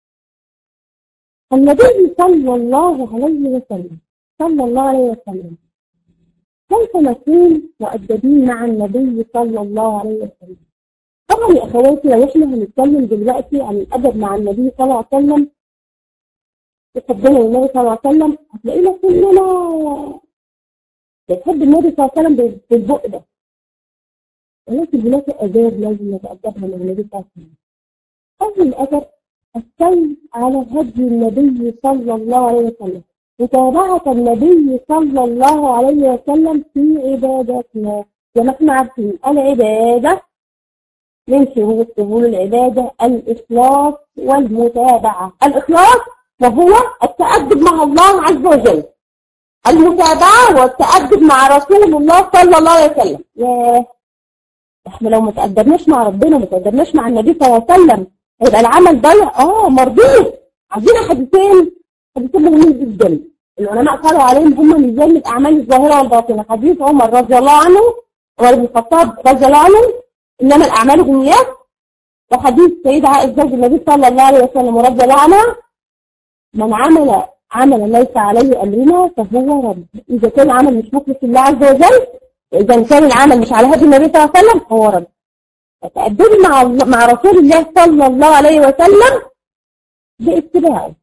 النبي صلى الله عليه وسلم صلى الله عليه وسلم كيف نكون مؤدبين مع النبي صلى الله عليه وسلم طبعا يا اخواتي لو احنا هنتكلم دلوقتي عن الادب مع النبي صلى الله عليه وسلم يحبنا النبي صلى الله عليه وسلم هتلاقينا كلنا بتحب النبي صلى الله عليه وسلم بالبق ده ولكن هناك اداب لازم نتادبها مع النبي صلى الله عليه وسلم أول أثر السير على هدي النبي صلى الله عليه وسلم متابعة النبي صلى الله عليه وسلم في عباداتنا زي ما احنا عارفين العبادة من شروط قبول العبادة الإخلاص والمتابعة الإخلاص وهو التأدب مع الله عز وجل المتابعة والتأدب مع رسول الله صلى الله عليه وسلم ياه احنا لو ما تأدبناش مع ربنا وما تأدبناش مع النبي صلى الله عليه وسلم هيبقى العمل ضيع اه مردود عايزين حديثين حديثين مهمين جدا العلماء قالوا عليهم هم ميزان الاعمال الظاهره والباطنه حديث عمر رضي الله عنه عمر بن الخطاب رضي الله عنه انما الاعمال بالنيات وحديث سيدة عائشة زوج النبي صلى الله عليه وسلم ورضي الله عنها من عمل عملا ليس عليه امرنا فهو رد اذا كان العمل مش مخلص لله عز وجل اذا كان العمل مش على هدي النبي صلى الله عليه وسلم فهو رد تأدبي مع مع رسول الله صلى الله عليه وسلم باتباعه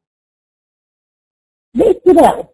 باتباعه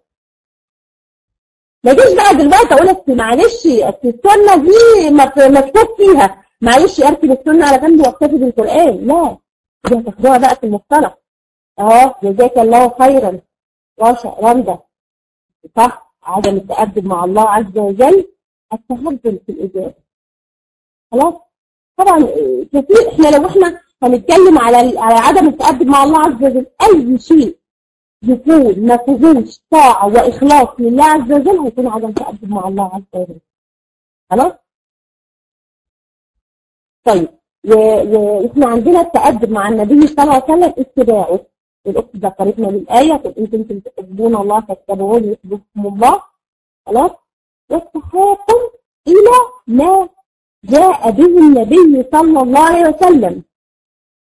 ما جيش بقى دلوقتي اقول لك معلش السنه دي مكتوب فيها معلش اركب السنه على جنب واكتفي بالقران لا دي هتاخدوها بقى في المصطلح اه جزاك الله خيرا راشا رندا صح عدم التأدب مع الله عز وجل التهجل في الإجابة خلاص طبعا كتير احنا لو احنا هنتكلم على على عدم التأدب مع الله عز وجل اي شيء يكون ما فيهوش طاعة واخلاص لله عز وجل هيكون عدم تأدب مع الله عز وجل خلاص طيب واحنا عندنا التأدب مع النبي صلى الله عليه وسلم اتباعه الاخت ذكرتنا بالايه قل ان كنتم تحبون الله فاتبعوني يحببكم الله خلاص والتحاكم الى ما جاء به النبي صلى الله عليه وسلم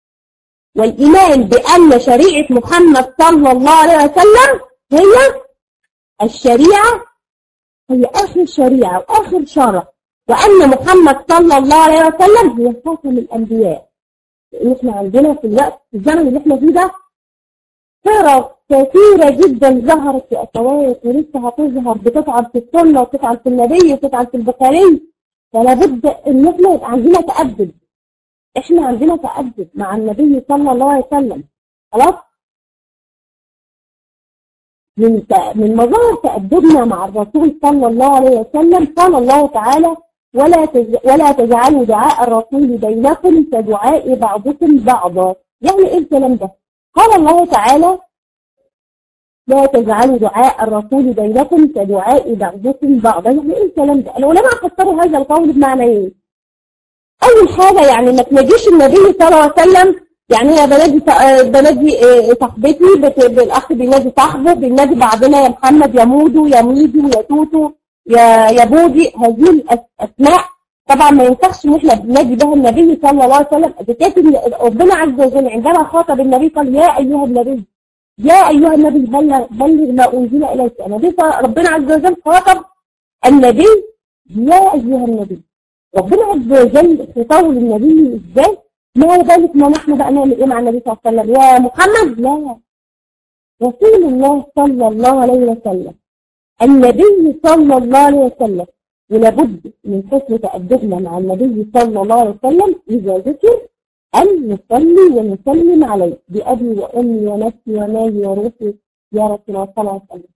والإيمان بأن شريعة محمد صلى الله عليه وسلم هي الشريعة هي آخر شريعة وآخر شرع وأن محمد صلى الله عليه وسلم هو خاتم الأنبياء لأن إحنا عندنا في الوقت في الزمن اللي إحنا فيه ده فرق كثيرة جدا ظهرت في أخوات ولسه هتظهر بتطعن في السنة وتطعن في النبي وتطعن في البخاري فلا بد إن إحنا يبقى عندنا تأدب إحنا عندنا تأدب مع النبي صلى الله عليه وسلم خلاص من من مظاهر تأدبنا مع الرسول صلى الله عليه وسلم قال الله تعالى ولا ولا تجعلوا دعاء الرسول بينكم كدعاء بعضكم بعضا يعني ايه الكلام ده قال الله تعالى لا تجعلوا دعاء الرسول بينكم كدعاء بعضكم بعضا يعني ايه الكلام ده العلماء فسروا هذا القول بمعنى ايه اول حاجه يعني ما تنجيش النبي صلى الله عليه وسلم يعني انا بنادي بنادي صاحبتي بالاخ بينادي صاحبه بينادي بعضنا يا محمد يا مودو يا ميدو يا توتو يا يا بودي هذه الاسماء طبعا ما ينفعش ان احنا بننادي بها النبي صلى الله عليه وسلم كاتب ربنا عز وجل عندما خاطب النبي قال يا ايها النبي يا ايها النبي بلغ بلغ ما انزل اليك النبي ربنا عز وجل خاطب النبي يا ايها النبي ربنا عز وجل خطاب للنبي ازاي ما ذلك ما نحن بقى نعمل ايه مع النبي صلى الله عليه وسلم يا محمد لا رسول الله صلى الله عليه وسلم النبي صلى الله عليه وسلم ولابد من حسن تأدبنا مع النبي صلى الله عليه وسلم إذا ذكر أن نصلي ونسلم عليه بأبي وأمي ونفسي ومالي وروحي يا رسول الله صلى الله عليه وسلم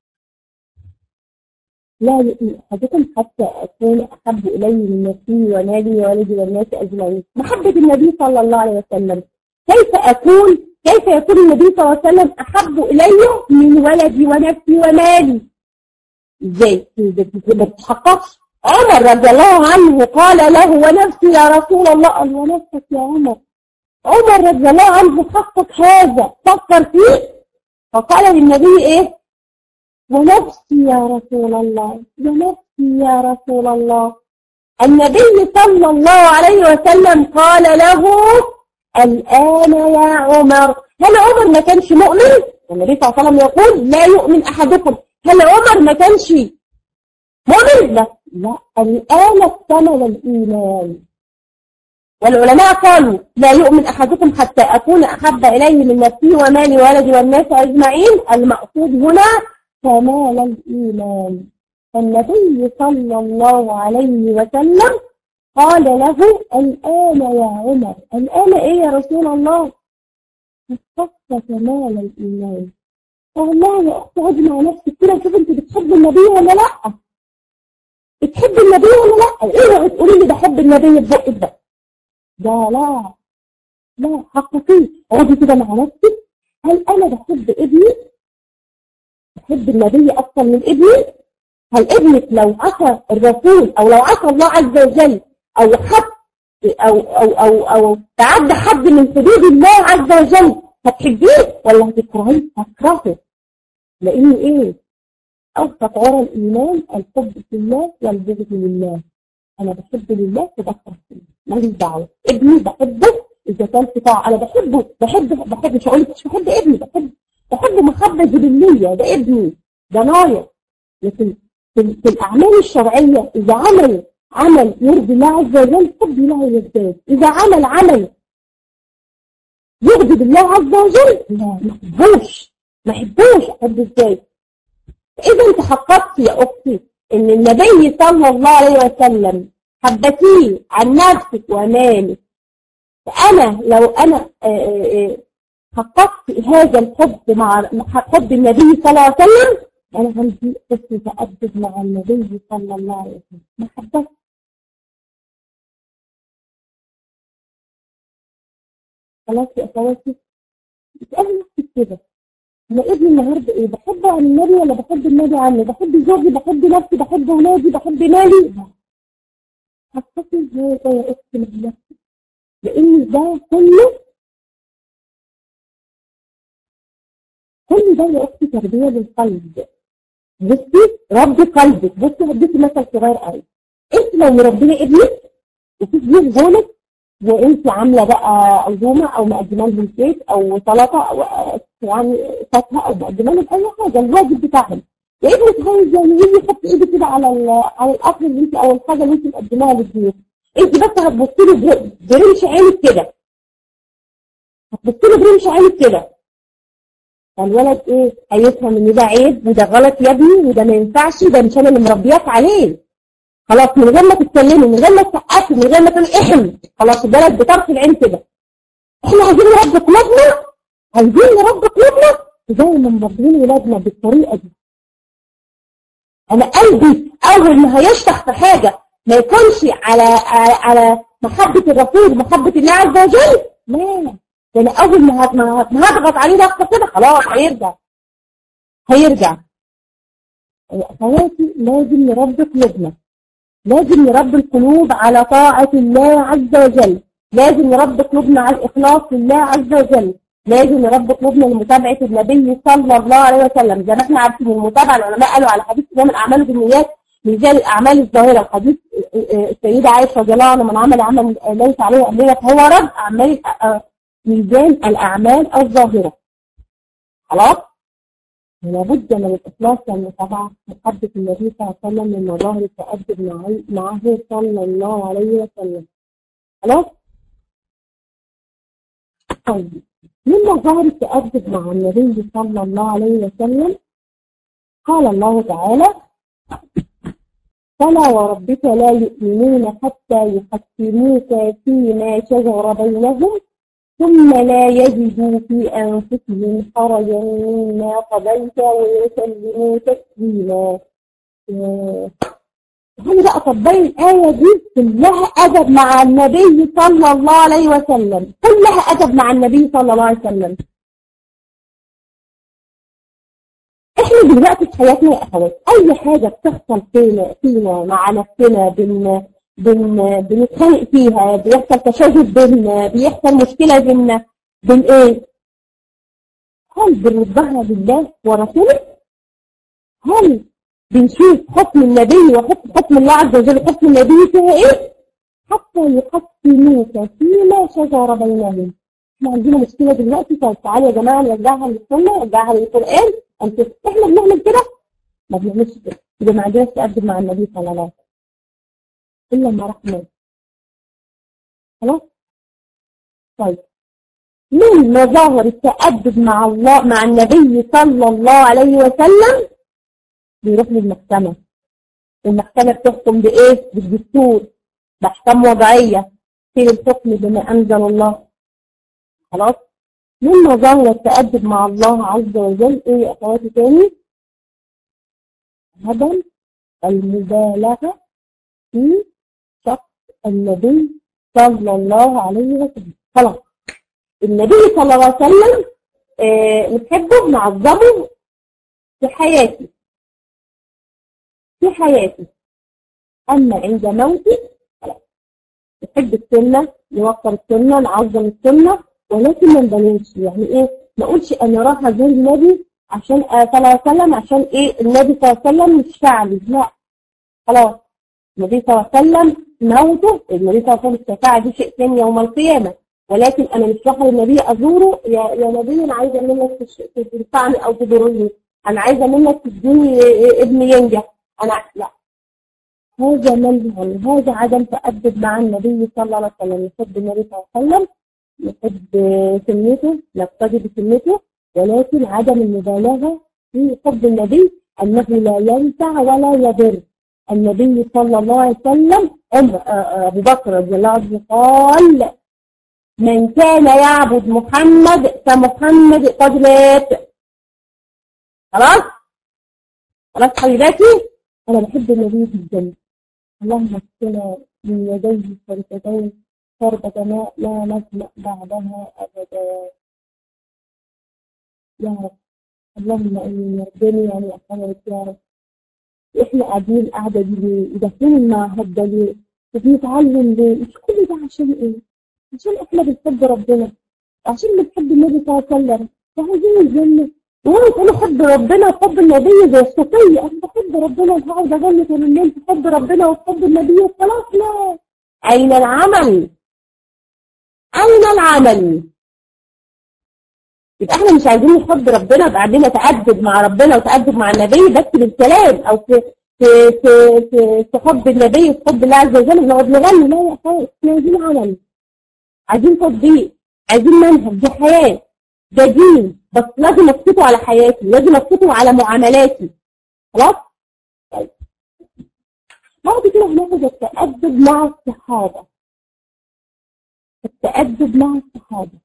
لا يؤمن أحدكم حتى أكون أحب إليه من نفسي ومالي ووالدي والناس أجمعين محبة النبي صلى الله عليه وسلم كيف أكون كيف يكون النبي صلى الله عليه وسلم أحب إلي من ولدي ونفسي ومالي ازاي ما بتتحققش عمر رضي الله عنه قال له ونفسي يا رسول الله قال ونفسك يا عمر عمر رضي الله عنه حقق هذا فكر فيه فقال للنبي ايه ونفسي يا رسول الله ونفسي يا رسول الله النبي صلى الله عليه وسلم قال له الآن يا عمر هل عمر ما كانش مؤمن النبي صلى الله عليه وسلم يقول لا يؤمن أحدكم هل عمر ما كانش مؤمن لا لا الآن اكتمل الإيمان والعلماء قالوا لا يؤمن أحدكم حتى أكون أحب إليه من نفسي ومالي وولدي والناس أجمعين المقصود هنا كمال الإيمان فالنبي صلى الله عليه وسلم قال له الآن يا عمر الآن إيه يا رسول الله حققت كمال الإيمان والله يا أختي اقعدي مع نفسك كده شوف أنت بتحب النبي ولا لأ بتحب النبي ولا لأ إيه تقولي لي بحب النبي ببقك ده ده لا لا حققيه اقعدي كده مع نفسك هل أنا بحب ابني بحب النبي أكثر من ابني هل ابنك لو عصى الرسول أو لو عصى الله عز وجل أو حد أو أو أو أو تعدى حد من حدود الله عز وجل هتحبيه ولا هتكرهيه؟ هتكرهه لأن إيه؟ أوسط عرى الإيمان الحب في الله والبغض لله أنا بحب لله وبكره لله ماليش دعوة ابني بحبه إذا كان في طاعة أنا بحبه بحب بحب مش هقول لك مش بحب ابني بحب بحب محبة جبلية ده ابني ده نايا لكن في, في الأعمال الشرعية إذا عمل عمل يرضي الله عز وجل حب الله يزداد إذا عمل عمل يغضب الله عز وجل لا ما احبوش ما احبوش احب ازاي اذا انت حققت يا اختي ان النبي صلى الله عليه وسلم حبتيه عن نفسك ومالك فانا لو انا حققت هذا الحب مع حب النبي صلى الله عليه وسلم انا عندي حسن تأدب مع النبي صلى الله عليه وسلم محبته خلاص يا اخواتي اسألي نفسك كده انا ابني النهارده ايه بحب عن النبي ولا بحب النبي عني بحب زوجي بحب نفسي بحب ولادي بحب مالي حسيتي ازاي يا اختي من نفسك لان ده كله كل ده يا اختي تربيه للقلب بصي ربي قلبك بصي هديكي مثل صغير قوي انت لو مربيه ابنك وفي ضيوف جولك وانت عامله بقى عزومه او مقدمه لهم كيك او سلطه او يعني فاكهه او مقدمه لهم اي حاجه الواجب بتاعهم يا ابني تخيل يعني يجي يحط ايده كده على على الاكل اللي انت او الحاجه اللي انت مقدماها للضيوف انت بس هتبصي له برمش عينك كده هتبصي له برمش عينك كده فالولد ايه هيفهم ان ده عيب وده غلط يا ابني وده ما ينفعش ده مش انا اللي مربياك عليه خلاص من غير ما تتكلمي من غير ما تسقفي من غير ما تقولي احم خلاص الولد بطرف العين كده احنا عايزين نربي قلوبنا عايزين نربي قلوبنا زي ما مربيين ولادنا بالطريقه دي انا قلبي اول ما هيشتخ في حاجه ما يكونش على على, على محبه الرسول محبه الله عز وجل لا ده انا اول ما هضغط عليه ضغطه كده خلاص هيرجع هيرجع اخواتي لازم نربي قلوبنا لازم نربي القلوب على طاعه الله عز وجل لازم نربي قلوبنا على الاخلاص لله عز وجل لازم نربي قلوبنا لمتابعه النبي صلى الله عليه وسلم زي ما احنا عارفين المتابعه العلماء قالوا على حديث انما الاعمال بالنيات ميزان الاعمال الظاهره حديث السيده عائشه رضي الله عنها من عمل عمل ليس عليه امرنا فهو رد اعمال ميزان الاعمال الظاهره خلاص لابد من الاخلاص والمتابعه محبه النبي صلى الله عليه وسلم من مظاهر التادب معه صلى الله عليه وسلم خلاص طيب من مظاهر التأدب مع النبي صلى الله عليه وسلم قال الله تعالى فلا وربك لا يؤمنون حتى يحكموك فيما شجر بينهم ثم لا يجدوا في أنفسهم حرجا مما قضيت ويسلموا تسليما هل بقى طبقي الآية دي كلها أدب مع النبي صلى الله عليه وسلم كلها أدب مع النبي صلى الله عليه وسلم احنا دلوقتي في حياتنا يا اخوات اي حاجة بتحصل فينا فينا مع نفسنا بن بن بنتخانق فيها بيحصل تشاجر بيننا بيحصل مشكلة بيننا بين ايه هل بنردها لله ورسوله هل بنشوف حكم النبي وحكم حكم الله عز وجل حكم النبي فيها ايه حتى يحكموك فيما شجر بينهم احنا عندنا مشكله دلوقتي طيب تعالوا يا جماعه نرجعها للسنه نرجعها للقران انت احنا بنعمل كده ما بنعملش كده يبقى ما عندناش تقدم مع النبي صلى الله عليه وسلم الا ما رحمه خلاص طيب من مظاهر التأدب مع الله مع النبي صلى الله عليه وسلم بيروح للمحكمة المحكمة بتحكم بإيه؟ بالدستور بأحكام وضعية في الحكم بما أنزل الله خلاص من مظاهر التأدب مع الله عز وجل إيه يا أخواتي تاني؟ عدم المبالغة في شخص النبي صلى الله عليه وسلم خلاص النبي صلى الله عليه وسلم آه نحبه نعظمه في حياتي في حياتي أما عند موتي خلاص نحب السنة نوقر السنة نعظم السنة ولكن ما نبالغش يعني إيه ما أقولش أنا رايحة زي النبي عشان صلى الله عليه وسلم عشان إيه النبي صلى الله عليه وسلم مش شعبي لا خلاص النبي صلى الله عليه وسلم موته النبي صلى الله عليه وسلم الشفاعة دي شيء ثاني يوم القيامة ولكن أنا مش رايحة للنبي أزوره يا يا نبي أنا عايزة منك تنفعني أو تضرني أنا عايزة منك تديني ابني ينجح أنا لا هذا منهج هذا عدم تأدب مع النبي صلى الله عليه وسلم نحب النبي صلى الله عليه وسلم نحب سنته نقتدي بسنته ولكن عدم المبالغة في حب النبي أنه لا ينفع ولا يضر النبي صلى الله عليه وسلم أبو بكر رضي الله عنه قال من كان يعبد محمد فمحمد قد مات خلاص خلاص حبيباتي أنا بحب النبي جدا اللهم اسقنا من يديه شرفتين شربة ماء لا نظمأ بعدها أبدا يا رب اللهم إني يرضني يعني أحسنك يا رب إحنا قاعدين القعدة دي ليه؟ وداخلين المعهد ده ليه؟ وبنتعلم ليه؟ مش كل ده عشان إيه؟ عشان إحنا بنحب ربنا عشان بنحب النبي صلى الله عليه وسلم وعايزين الجنة وانا كمان احب ربنا وحب النبي زي الصوفية انا بحب ربنا وهقعد اغني طول الليل تحب ربنا وتحب النبي وخلاص لا اين العمل اين العمل يبقى احنا مش عايزين نحب ربنا بعدين نتأدب مع ربنا وتأدب مع النبي بس بالكلام او في في في في, في حب النبي في حب الله عز وجل نقعد نغني لا يا اخوان احنا عايزين عمل عايزين تطبيق عايزين منهج دي حياة ده دين بس لازم اسقطه على حياتي لازم اسقطه على معاملاتي خلاص طيب بعد كده هناخد التأدب مع الصحابة التأدب مع الصحابة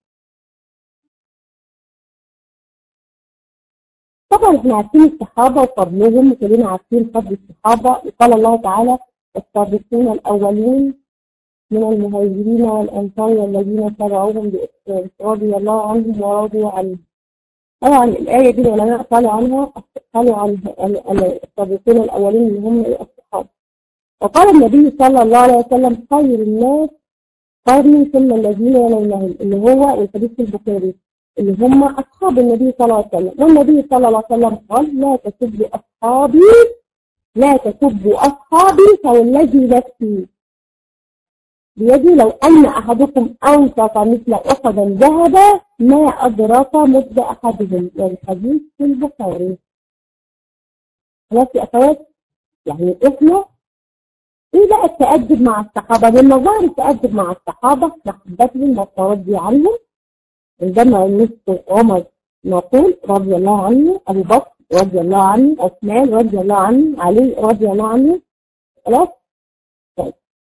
طبعا احنا عارفين الصحابة وفضلهم وكلنا عارفين فضل الصحابة قال الله تعالى السابقين الأولين من المهاجرين والأنصار والذين تبعوهم بإحسان رضي الله عنهم ورضوا عنه طبعا الآية دي العلماء قالوا عنها قالوا عن السابقين الأولين اللي هم الصحابة وقال النبي صلى الله عليه وسلم خير الناس قرني ثم الذين يلونهم اللي هو الحديث البخاري اللي هم أصحاب النبي صلى الله عليه وسلم والنبي صلى الله عليه وسلم قال لا تسبوا أصحابي لا تسبوا أصحابي فوالذي نفسي بيدي لو أن أحدكم أنفق مثل أحدا ذهبا ما أدرك مد أحدهم والحديث في البخاري خلاص يا أخوات يعني إحنا إيه بقى التأدب مع الصحابة من مظاهر التأدب مع الصحابة محبتهم والترضي عنهم عندما نذكر عمر نقول رضي الله عنه أبو بكر رضي الله عنه عثمان رضي الله عنه علي رضي الله عنه خلاص طيب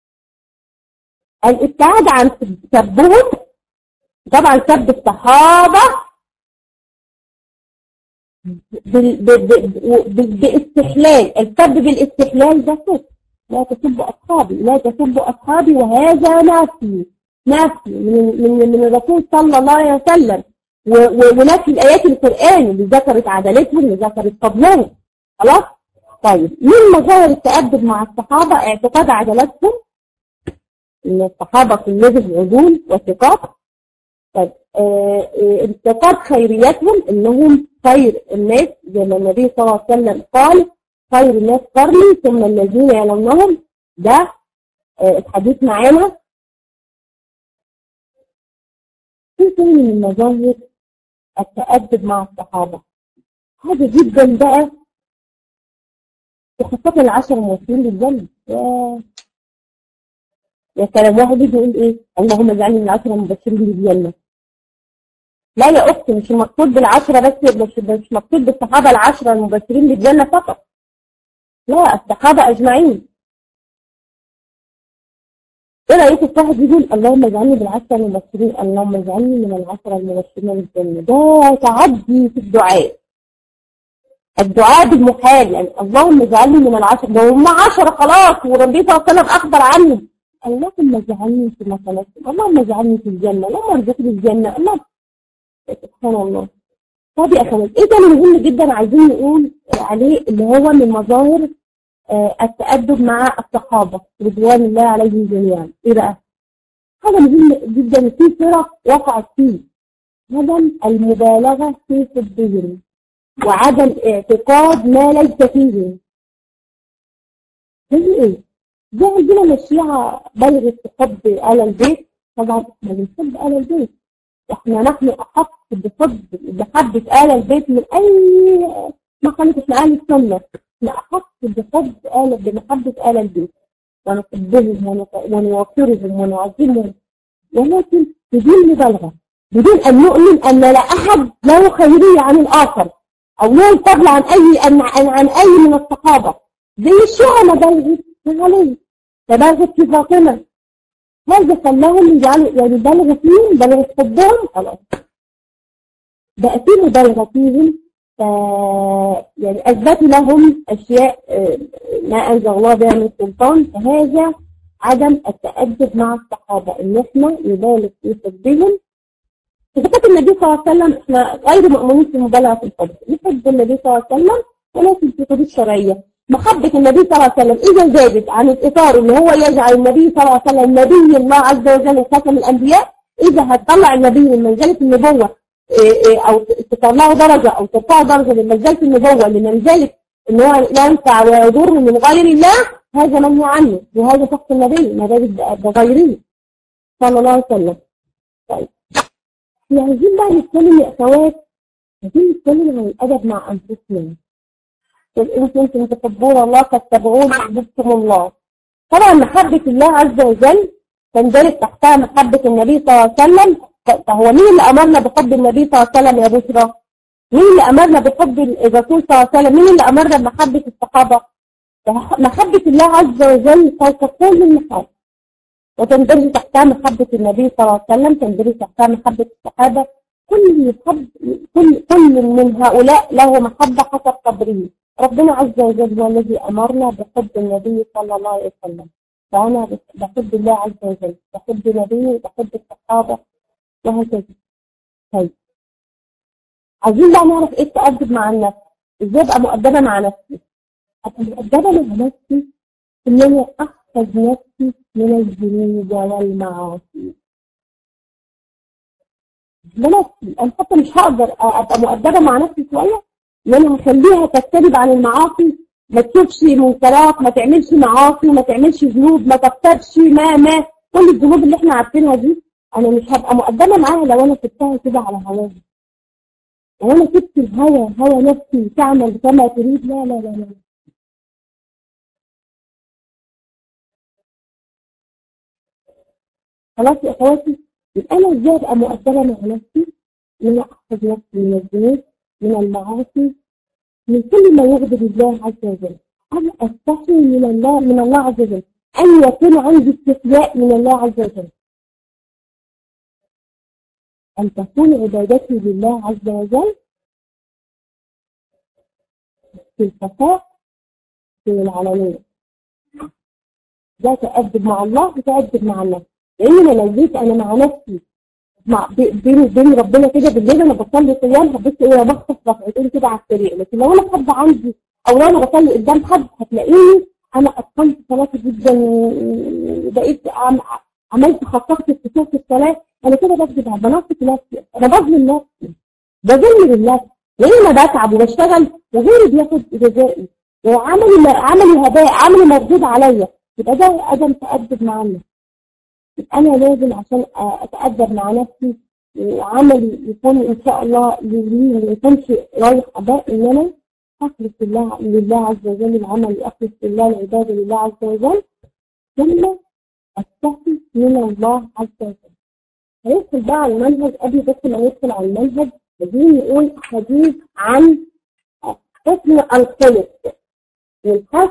الابتعاد عن سبهم طبعا سب الصحابة باستحلال السب بالاستحلال ده كفر لا تسبوا أصحابي لا تسبوا أصحابي وهذا نفسي نفسي من, من, من الرسول صلى الله عليه وسلم ونفي الآيات القرآن اللي ذكرت عدالتهم اللي ذكرت فضلهم خلاص طيب من مظاهر التأدب مع الصحابة اعتقاد عدالتهم ان الصحابة كلهم عدول وثقات طيب اعتقاد خيريتهم انهم خير الناس زي ما النبي صلى الله عليه وسلم قال خير الناس قرني ثم الذين يلونهم ده الحديث معانا في تاني من مظاهر التأدب مع الصحابة هذا جدا بقى وخاصة العشر الموصولين للجنة يا يا كلام واحد يجي يقول ايه اللهم اجعلني من العشرة المبشرين بالجنة لا يا اختي مش المقصود بالعشرة بس مش مش مقصود بالصحابة العشرة المبشرين بالجنة فقط لا الصحابة اجمعين ايه رايك في واحد يقول اللهم اجعلني بالعشرة المبشرين اللهم اجعلني من العشرة المبشرين بالجنة ده تعدي في الدعاء الدعاء بالمحال يعني اللهم اجعلني من العشرة ده هم عشرة خلاص وربي صلى الله عليه وسلم اخبر عنهم اللهم اجعلني في مثلاتهم اللهم اجعلني في الجنة اللهم ارزقني الجنة اللهم سبحان الله طب يا اخوات ايه تاني مهم جدا عايزين نقول عليه اللي هو من مظاهر آه التأدب مع الصحابة رضوان الله عليهم جميعا ايه بقى هذا مهم جدا في فرق وقعت فيه عدم المبالغة في حبهم وعدم اعتقاد ما ليس فيهم زي ايه زي عندنا الشيعة بلغت حب آل البيت طبعا احنا بنحب آل البيت احنا نحن احق بحب بحبة آل البيت من اي مخالفة احنا اهل السنة احنا احق بحب آل بمحبة آل البيت ونحبهم ونوقرهم ونعظمهم ولكن بدون مبالغة بدون ان نؤمن ان لا احد له خيرية عن الاخر او له فضل عن اي عن, عن, عن اي من الصحابة زي الشيعة ما بلغت عليه فبلغت في فاطمة هذا خلاهم يجعلوا يعني بلغوا فيهم بلغوا حبهم خلاص بقى في مبالغة فيهم ف يعني أثبتوا لهم أشياء ما أنزل الله بها من سلطان فهذا عدم التأدب مع الصحابة إن إحنا نبالغ في حبهم صفات النبي صلى الله عليه وسلم إحنا غير مؤمنين في المبالغة في الحب نحب النبي صلى الله عليه وسلم ولكن في حدود شرعية محبة النبي صلى الله عليه وسلم إذا زادت عن الإطار اللي هو يجعل النبي صلى الله عليه وسلم نبي الله عز وجل خاتم الأنبياء إذا هتطلع النبي من منزلة النبوة أو تطلعه درجة أو ترفعه درجة من منزلة النبوة لمنزلة إن هو ينفع ويضر من غير الله هذا منهي عنه وهذا شخص النبي نبي بغيره صلى الله عليه وسلم طيب عايزين بقى نتكلم يا اخوات عايزين نتكلم عن الادب مع انفسنا قل إن كنتم تحبون الله فاتبعون يحببكم الله طبعا محبة الله عز وجل تندرج تحتها محبة النبي صلى الله عليه وسلم فهو مين اللي أمرنا بحب النبي صلى الله عليه وسلم يا بشرى؟ مين اللي أمرنا بحب الرسول صلى الله عليه وسلم؟ مين اللي أمرنا بمحبة الصحابة؟ محبة الله عز وجل فوق كل المحاب وتندرج تحتها محبة النبي صلى الله عليه وسلم تندرج تحتها محبة الصحابة كل يحب كل كل من هؤلاء له محبة حسب قدره ربنا عز وجل هو الذي أمرنا بحب النبي صلى الله عليه وسلم فأنا بحب الله عز وجل بحب نبيه بحب الصحابة وهكذا طيب عايزين بقى نعرف ايه التأدب مع النفس ازاي ابقى مؤدبة مع نفسي ابقى مؤدبة مع نفسي ان انا احفظ نفسي من الذنوب والمعاصي بنفسي انا حتى مش هقدر ابقى مؤدبة مع نفسي شوية ان انا هخليها تجتنب عن المعاصي ما تشوفش منكرات ما تعملش معاصي ما تعملش ذنوب ما تغتابش ما ما كل الذنوب اللي احنا عارفينها دي انا مش هبقى مقدمه معاها لو انا سبتها كده على هواها لو انا سبت الهوى هوى نفسي تعمل كما تريد لا لا لا لا خلاص يا اخواتي يبقى انا ازاي ابقى مؤدبه مع نفسي ان انا احفظ نفسي من الذنوب من المعاصي من كل ما يغضب الله عز وجل أنا أستحي من الله من الله عز وجل أن يكون عندي استحياء من الله عز وجل أن تكون عبادتي لله عز وجل في الخفاء في العلانية ده تأدب مع الله وتأدب مع النفس لأن أنا لو جيت أنا مع نفسي مع بيني وبين ربنا كده بالليل انا بصلي قيام هبص ايه بخطف ركعتين كده على السريع لكن لو انا حد عندي او لو انا بصلي قدام حد هتلاقيني انا اتقنت صلاتي جدا وبقيت عملت خطفت اتصال في الصلاه انا كده بكذب بنصف نفسي انا بظلم نفسي بظلم لله لان انا بتعب وبشتغل وغيري بياخد جزائي وعملي عملي هباء عملي مردود عليا يبقى ده عدم تأدب مع الناس انا لازم عشان اتأدب مع نفسي وعملي يكون ان شاء الله لي ما يكونش رايح اباء ان انا اخلص لله لله عز وجل العمل اخلص لله العباده لله عز وجل ثم استحي من الله عز وجل هيدخل بقى على المنهج قبل بس ما يدخل على المنهج عايزين نقول حديث عن حسن الخلق والحث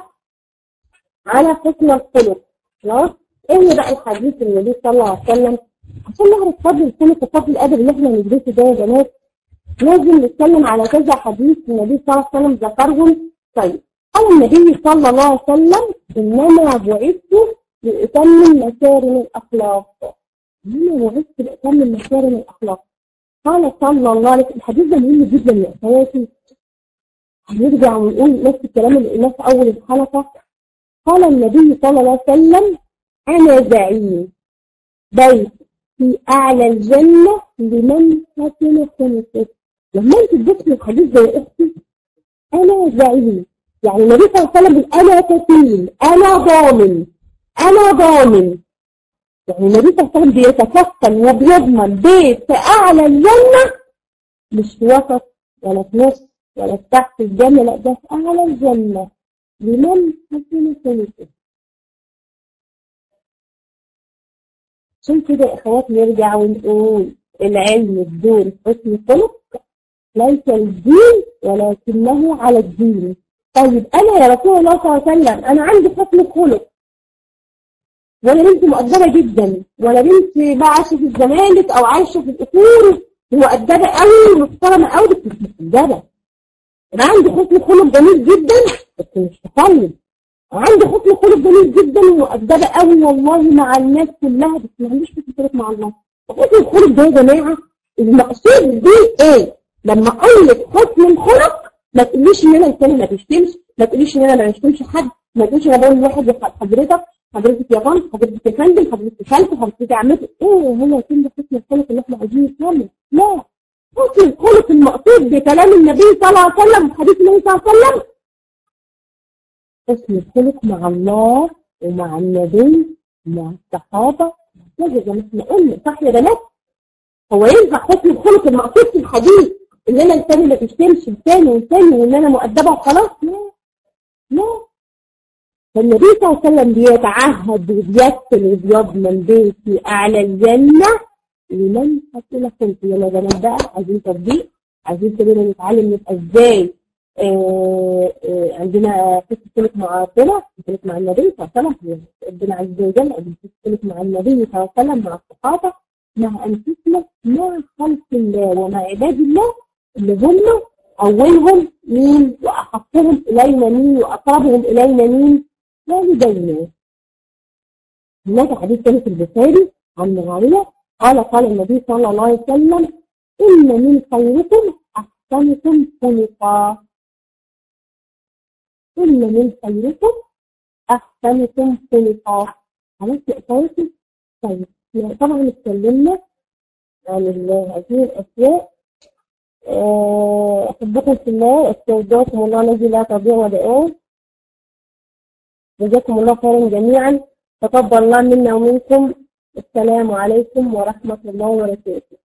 على حسن الخلق خلاص ايه بقى الحديث النبي صلى الله عليه وسلم عشان نعرف فضل الخلق وفضل الادب اللي احنا ندرسه ده يا بنات لازم نتكلم على كذا حديث النبي صلى الله عليه وسلم ذكرهم طيب قال النبي صلى الله عليه وسلم انما بعثت لاتمم مكارم الاخلاق انما بعثت لاتمم مكارم الاخلاق قال صلى الله عليه وسلم الحديث ده مهم جدا يا اخواتي هنرجع ونقول نفس الكلام اللي قلناه في اول الحلقه قال النبي صلى الله عليه وسلم أنا زعيم بيت في أعلى الجنة لمن حسن خلقه لما أنت تدخل الحديث ده يا أختي أنا زعيم يعني النبي صلى الله عليه وسلم أنا كفيل أنا ضامن أنا ضامن يعني النبي صلى الله عليه وسلم بيتكفل وبيضمن بيت في أعلى الجنة مش في وسط ولا في نص ولا في تحت الجنة لا ده في أعلى الجنة لمن حسن خلقه عشان كده يا اخوات نرجع ونقول العلم بدون حسن خلق ليس الدين ولكنه على الدين طيب انا يا رسول الله صلى الله عليه وسلم انا عندي حسن خلق ولا بنت مؤدبه جدا ولا بنت بقى عايشه في الزمالك او عايشه في القصور مؤدبه قوي ومحترمه قوي بس مش مؤدبه انا عندي حسن خلق جميل جدا بس مش مصلي عندي حسن خلق جميل جدا ومؤدبه قوي والله مع الناس كلها بس ما عنديش حسن خلق مع الله حسن الخلق ده يا جماعه المقصود بيه ايه؟ لما اقول لك حسن الخلق ما تقوليش ان انا انسان ما بشتمش ما تقوليش ان انا ما بشتمش حد ما تقوليش انا بقول لواحد حضرتك حضرتك يا طنط حضرتك يا فندم حضرتك يا خالتي حضرتك يا عمتي ايه هو كل حسن الخلق اللي احنا عايزين نتكلم لا حسن الخلق المقصود بكلام النبي صلى الله عليه وسلم وحديث النبي صلى الله عليه وسلم حسن الخلق مع الله ومع النبي ومع الصحابة لازم زي ما احنا قلنا صح يا بنات هو ينفع حكم الخلق المقصود في الحديث ان انا لساني ما تشتمش لساني ولساني وان انا مؤدبه وخلاص لا لا فالنبي صلى الله عليه وسلم بيتعهد وبيكتل وبيضمن بيتي اعلى الجنه لمن حصل خلق يلا زمان بقى عايزين تطبيق عايزين كلنا نتعلم نبقى ازاي آه، آه، عندنا قصه سلك مع ربنا سلك مع النبي صلى الله عليه وسلم ربنا عز وجل عايزين سلك مع النبي صلى الله عليه وسلم مع الصحابه مع انفسنا مع خلق الله ومع عباد الله اللي هم اولهم مين واحقهم الينا مين واقربهم الينا مين والدينا هناك حديث ثاني في البخاري عن معاويه قال قال النبي صلى الله عليه وسلم ان من خيركم احسنكم خلقا إن من خيركم أحسنكم خلقا خلاص يا أخواتي طيب يعني طبعا اتكلمنا عن ال- هذه الأشياء آه، أحبكم في الله استودعكم الله الذي لا تضيع ودائعه جزاكم الله خيرا جميعا تقبل الله منا ومنكم السلام عليكم ورحمة الله وبركاته